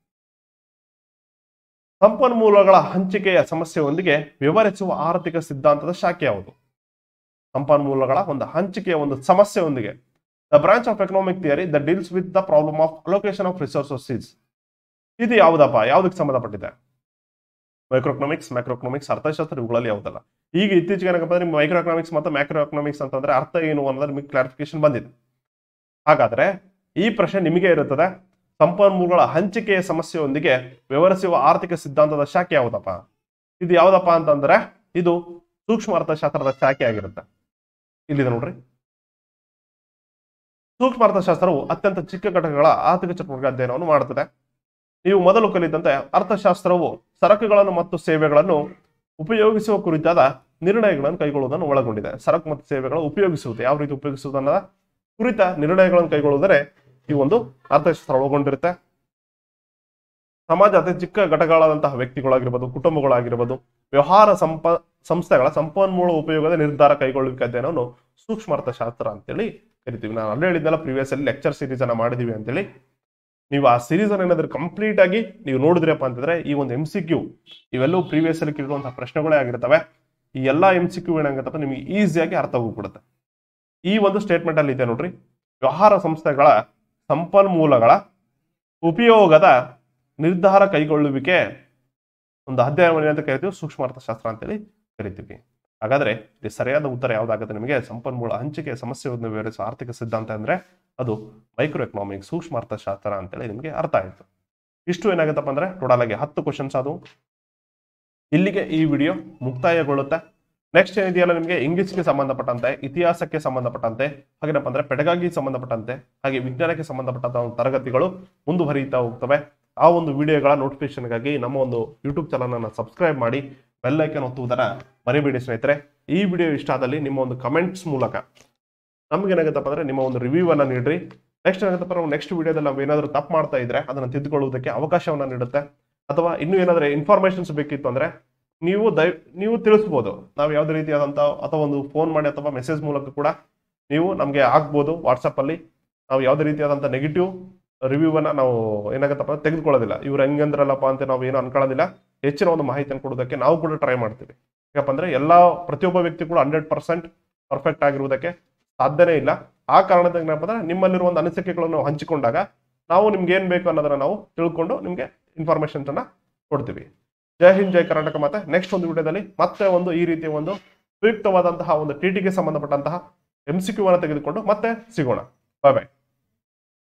ಸಂಪನ್ಮೂಲಗಳ ಹಂಚಿಕೆಯ ಸಮಸ್ಯೆಯೊಂದಿಗೆ ವಿವರಿಸುವ ಆರ್ಥಿಕ ಸಿದ್ಧಾಂತದ ಶಾಖೆ ಯಾವುದು ಸಂಪನ್ಮೂಲಗಳ ಒಂದು ಹಂಚಿಕೆಯ ಒಂದು ಸಮಸ್ಯೆಯೊಂದಿಗೆ the branch of economic theory the deals with the problem of allocation of resources is ಇದು ಯಾವುದಪ್ಪ ಯಾವುದಕ್ಕೆ ಸಂಬಂಧಪಟ್ಟಿದೆ ಮೈಕ್ರೋಎಕನಾಮಿಕ್ಸ್ ಮ್ಯಾಕ್ರೋಎಕನಾಮಿಕ್ಸ್ ಅರ್ಥಶಾಸ್ತ್ರ ಇವುಗಳಲ್ಲಿ ಯಾವುದಲ್ಲ ಈಗ ಇತ್ತೀಚೆಗೆ ಏನಪ್ಪ ಅಂದ್ರೆ ಮೈಕ್ರೋ ಎಕನಾಮಿಕ್ಸ್ ಮತ್ತು ಮ್ಯಾಕ್ರೋ ಎಕನಾಮಿಕ್ಸ್ ಅಂತಂದ್ರೆ ಅರ್ಥ ಏನು ಅನ್ನೋದ್ರ ನಿಮಗೆ ಕ್ಲಾರಿಫಿಕೇಶನ್ ಬಂದಿದೆ ಹಾಗಾದ್ರೆ ಈ ಪ್ರಶ್ನೆ ನಿಮಗೆ ಇರುತ್ತದೆ ಸಂಪನ್ಮೂಲಗಳ ಹಂಚಿಕೆಯ ಸಮಸ್ಯೆಯೊಂದಿಗೆ ವಿವರಿಸುವ ಆರ್ಥಿಕ ಸಿದ್ಧಾಂತದ ಶಾಖೆ ಯಾವುದಪ್ಪ ಇದು ಯಾವುದಪ್ಪ ಅಂತಂದ್ರೆ ಇದು ಸೂಕ್ಷ್ಮ ಅರ್ಥಶಾಸ್ತ್ರದ ಶಾಖೆ ಆಗಿರುತ್ತೆ ಇಲ್ಲಿದೆ ನೋಡ್ರಿ ಸೂಕ್ಷ್ಮ ಅರ್ಥಶಾಸ್ತ್ರವು ಅತ್ಯಂತ ಚಿಕ್ಕ ಘಟಕಗಳ ಆರ್ಥಿಕ ಚಟುವಟಿಕೆ ಅಧ್ಯಯನವನ್ನು ಮಾಡುತ್ತದೆ ನೀವು ಮೊದಲು ಕಲಿತಂತೆ ಅರ್ಥಶಾಸ್ತ್ರವು ಸರಕುಗಳನ್ನು ಮತ್ತು ಸೇವೆಗಳನ್ನು ಉಪಯೋಗಿಸುವ ಕುರಿತಾದ ನಿರ್ಣಯಗಳನ್ನು ಕೈಗೊಳ್ಳುವುದನ್ನು ಒಳಗೊಂಡಿದೆ ಸರಕು ಮತ್ತು ಸೇವೆಗಳ ಉಪಯೋಗಿಸುವುದು ಯಾವ ರೀತಿ ಉಪಯೋಗಿಸುವುದು ಅನ್ನೋದ ಕುರಿತ ನಿರ್ಣಯಗಳನ್ನು ಕೈಗೊಳ್ಳುವುದರೆ ಈ ಒಂದು ಅರ್ಥಶಾಸ್ತ್ರ ಒಳಗೊಂಡಿರುತ್ತೆ ಸಮಾಜ ಅತಿ ಚಿಕ್ಕ ಘಟಕಗಳಾದಂತಹ ವ್ಯಕ್ತಿಗಳಾಗಿರ್ಬೋದು ಕುಟುಂಬಗಳಾಗಿರ್ಬೋದು ವ್ಯವಹಾರ ಸಂಪ ಸಂಸ್ಥೆಗಳ ಸಂಪನ್ಮೂಲ ಉಪಯೋಗದ ನಿರ್ಧಾರ ಕೈಗೊಳ್ಳುವಿಕೆ ಅಧ್ಯಯನವನ್ನು ಸೂಕ್ಷ್ಮ ಅರ್ಥಶಾಸ್ತ್ರ ಅಂತೇಳಿ ಕರಿತೀವಿ ನಾನು ಅಲ್ಲೇ ಹೇಳಿದ್ದೆಲ್ಲ ಪ್ರಿವಿಯಸ್ ಅಲ್ಲಿ ಲೆಕ್ಚರ್ ಸೀರೀಸ್ ಅನ್ನ ಮಾಡಿದೀವಿ ಅಂತೇಳಿ ನೀವು ಆ ಸೀರೀಸ್ ಅನ್ನ ಏನಾದ್ರೂ ಕಂಪ್ಲೀಟ್ ಆಗಿ ನೀವು ನೋಡಿದ್ರಪ್ಪ ಅಂತಂದ್ರೆ ಈ ಒಂದು ಎಂ ಸಿ ಕ್ಯೂ ಇವೆಲ್ಲವೂ ಪ್ರೀವಿಯಸ್ ಅಲ್ಲಿ ಕೇಳಿರುವಂತಹ ಪ್ರಶ್ನೆಗಳೇ ಆಗಿರ್ತವೆ ಈ ಎಲ್ಲಾ ಎಂ ಸಿ ಕ್ಯೂ ಏನಾಗುತ್ತಪ್ಪ ನಿಮಗೆ ಈಸಿಯಾಗಿ ಅರ್ಥ ಹೋಗ್ಬಿಡುತ್ತೆ ಈ ಒಂದು ಸ್ಟೇಟ್ಮೆಂಟ್ ಅಲ್ಲಿ ಇದೆ ನೋಡ್ರಿ ವ್ಯವಹಾರ ಸಂಸ್ಥೆಗಳ ಸಂಪನ್ಮೂಲಗಳ ಉಪಯೋಗದ ನಿರ್ಧಾರ ಕೈಗೊಳ್ಳುವಿಕೆ ಒಂದು ಅಧ್ಯಯನ ಅಂತ ಕರಿತೀವಿ ಸೂಕ್ಷ್ಮ ಅರ್ಥಶಾಸ್ತ್ರ ಅಂತೇಳಿ ಕರಿತೀವಿ ಹಾಗಾದ್ರೆ ಇಲ್ಲಿ ಸರಿಯಾದ ಉತ್ತರ ಯಾವ್ದಾಗುತ್ತೆ ನಿಮಗೆ ಸಂಪನ್ಮೂಲ ಹಂಚಿಕೆ ಸಮಸ್ಯೆಯನ್ನು ವಿವರಿಸುವ ಆರ್ಥಿಕ ಸಿದ್ಧಾಂತ ಅಂದ್ರೆ ಅದು ಮೈಕ್ರೋ ಎಕನಾಮಿಕ್ ಸೂಕ್ಷ್ಮ ಅರ್ಥಶಾಸ್ತ್ರ ಅಂತೇಳಿ ನಿಮಗೆ ಅರ್ಥ ಆಯ್ತು ಇಷ್ಟು ಏನಾಗುತ್ತಪ್ಪ ಅಂದ್ರೆ ಟೋಟಲ್ ಆಗಿ ಹತ್ತು ಕ್ವಶನ್ಸ್ ಅದು ಇಲ್ಲಿಗೆ ಈ ವಿಡಿಯೋ ಮುಕ್ತಾಯಗೊಳ್ಳುತ್ತೆ ನೆಕ್ಸ್ಟ್ ಏನಿದೆಯಲ್ಲ ನಿಮಗೆ ಇಂಗ್ಲಿಷ್ಗೆ ಸಂಬಂಧಪಟ್ಟಂತೆ ಇತಿಹಾಸಕ್ಕೆ ಸಂಬಂಧಪಟ್ಟಂತೆ ಹಾಗೇನಪ್ಪ ಅಂದ್ರೆ ಪೆಡಗಾಗಿ ಸಂಬಂಧಪಟ್ಟಂತೆ ಹಾಗೆ ವಿಜ್ಞಾನಕ್ಕೆ ಸಂಬಂಧಪಟ್ಟಂತ ಒಂದು ತರಗತಿಗಳು ಮುಂದುವರಿಯುತ್ತಾ ಹೋಗ್ತವೆ ಆ ಒಂದು ವಿಡಿಯೋಗಳ ನೋಟಿಫಿಕೇಶನ್ಗಾಗಿ ನಮ್ಮ ಒಂದು ಯೂಟ್ಯೂಬ್ ಚಾನಲ್ ಅನ್ನು ಸಬ್ಸ್ಕ್ರೈಬ್ ಮಾಡಿ ಬೆಲ್ ಐಕನ್ ಒತ್ತುವುದನ್ನ ಮರಿಬೇಡಿ ಸ್ನೇಹಿತರೆ ಈ ವಿಡಿಯೋ ಇಷ್ಟ ಆದಲ್ಲಿ ನಿಮ್ಮ ಒಂದು ಕಮೆಂಟ್ಸ್ ಮೂಲಕ ನಮ್ಗೆ ಏನಾಗುತ್ತಪ್ಪ ಅಂದ್ರೆ ನಿಮ್ಮ ಒಂದು ರಿವ್ಯೂ ಅನ್ನ ನೀಡ್ರಿ ನೆಕ್ಸ್ಟ್ ಏನಾಗುತ್ತಪ್ಪ ನಾವು ನೆಕ್ಸ್ಟ್ ವಿಡಿಯೋದಲ್ಲಿ ನಾವು ಏನಾದರೂ ತಪ್ಪು ಮಾಡ್ತಾ ಇದ್ರೆ ಅದನ್ನು ತಿದ್ದುಕೊಳ್ಳುವುದಕ್ಕೆ ಅವಕಾಶವನ್ನ ನೀಡುತ್ತೆ ಅಥವಾ ಇನ್ನೂ ಏನಾದರೂ ಇನ್ಫಾರ್ಮೇಶನ್ಸ್ ಬೇಕಿತ್ತು ಅಂದ್ರೆ ನೀವು ದಯ ನೀವು ತಿಳಿಸ್ಬೋದು ನಾವು ಯಾವುದೇ ರೀತಿಯಾದಂಥ ಅಥವಾ ಒಂದು ಫೋನ್ ಮಾಡಿ ಅಥವಾ ಮೆಸೇಜ್ ಮೂಲಕ ಕೂಡ ನೀವು ನಮಗೆ ಆಗ್ಬೋದು ವಾಟ್ಸಪ್ ಅಲ್ಲಿ ನಾವು ಯಾವುದೇ ರೀತಿಯಾದಂಥ ನೆಗೆಟಿವ್ ರಿವ್ಯೂ ಅನ್ನ ನಾವು ಏನಾಗತ್ತಪ್ಪ ತೆಗೆದುಕೊಳ್ಳೋದಿಲ್ಲ ಇವ್ರು ಹೆಂಗಂದ್ರಲ್ಲಪ್ಪ ಅಂತ ನಾವು ಏನು ಅನ್ಕೊಳ್ಳೋದಿಲ್ಲ ಹೆಚ್ಚಿನ ಒಂದು ಮಾಹಿತಿಯನ್ನು ಕೊಡೋದಕ್ಕೆ ನಾವು ಕೂಡ ಟ್ರೈ ಮಾಡ್ತೀವಿ ಯಾಕಪ್ಪ ಅಂದ್ರೆ ಎಲ್ಲಾ ಪ್ರತಿಯೊಬ್ಬ ವ್ಯಕ್ತಿ ಕೂಡ ಹಂಡ್ರೆಡ್ ಪರ್ಸೆಂಟ್ ಪರ್ಫೆಕ್ಟ್ ಆಗಿರುವುದಕ್ಕೆ ಸಾಧ್ಯನೇ ಇಲ್ಲ ಆ ಕಾರಣದಿಂದ ಏನಪ್ಪ ಅಂದ್ರೆ ನಿಮ್ಮಲ್ಲಿರುವ ಒಂದು ಅನಿಸಿಕೆಗಳನ್ನು ಹಂಚಿಕೊಂಡಾಗ ನಾವು ನಿಮ್ಗೆ ಏನ್ ಬೇಕು ಅನ್ನೋದನ್ನ ನಾವು ತಿಳ್ಕೊಂಡು ನಿಮ್ಗೆ ಇನ್ಫಾರ್ಮೇಶನ್ ಅನ್ನ ಕೊಡ್ತೀವಿ ಜೈ ಹಿಂದ್ ಜೈ ಕರ್ನಾಟಕ ಮತ್ತೆ ನೆಕ್ಸ್ಟ್ ಒಂದು ವಿಡಿಯೋದಲ್ಲಿ ಮತ್ತೆ ಒಂದು ಈ ರೀತಿಯ ಒಂದು ಉಪಯುಕ್ತವಾದಂತಹ ಒಂದು ಟಿ ಟಿಗೆ ಸಂಬಂಧಪಟ್ಟಂತಹ ಎಂ ಸಿ ಕ್ಯೂ ಅನ್ನು ತೆಗೆದುಕೊಂಡು ಮತ್ತೆ ಸಿಗೋಣ ಬಾಯ್ ಬಾಯ್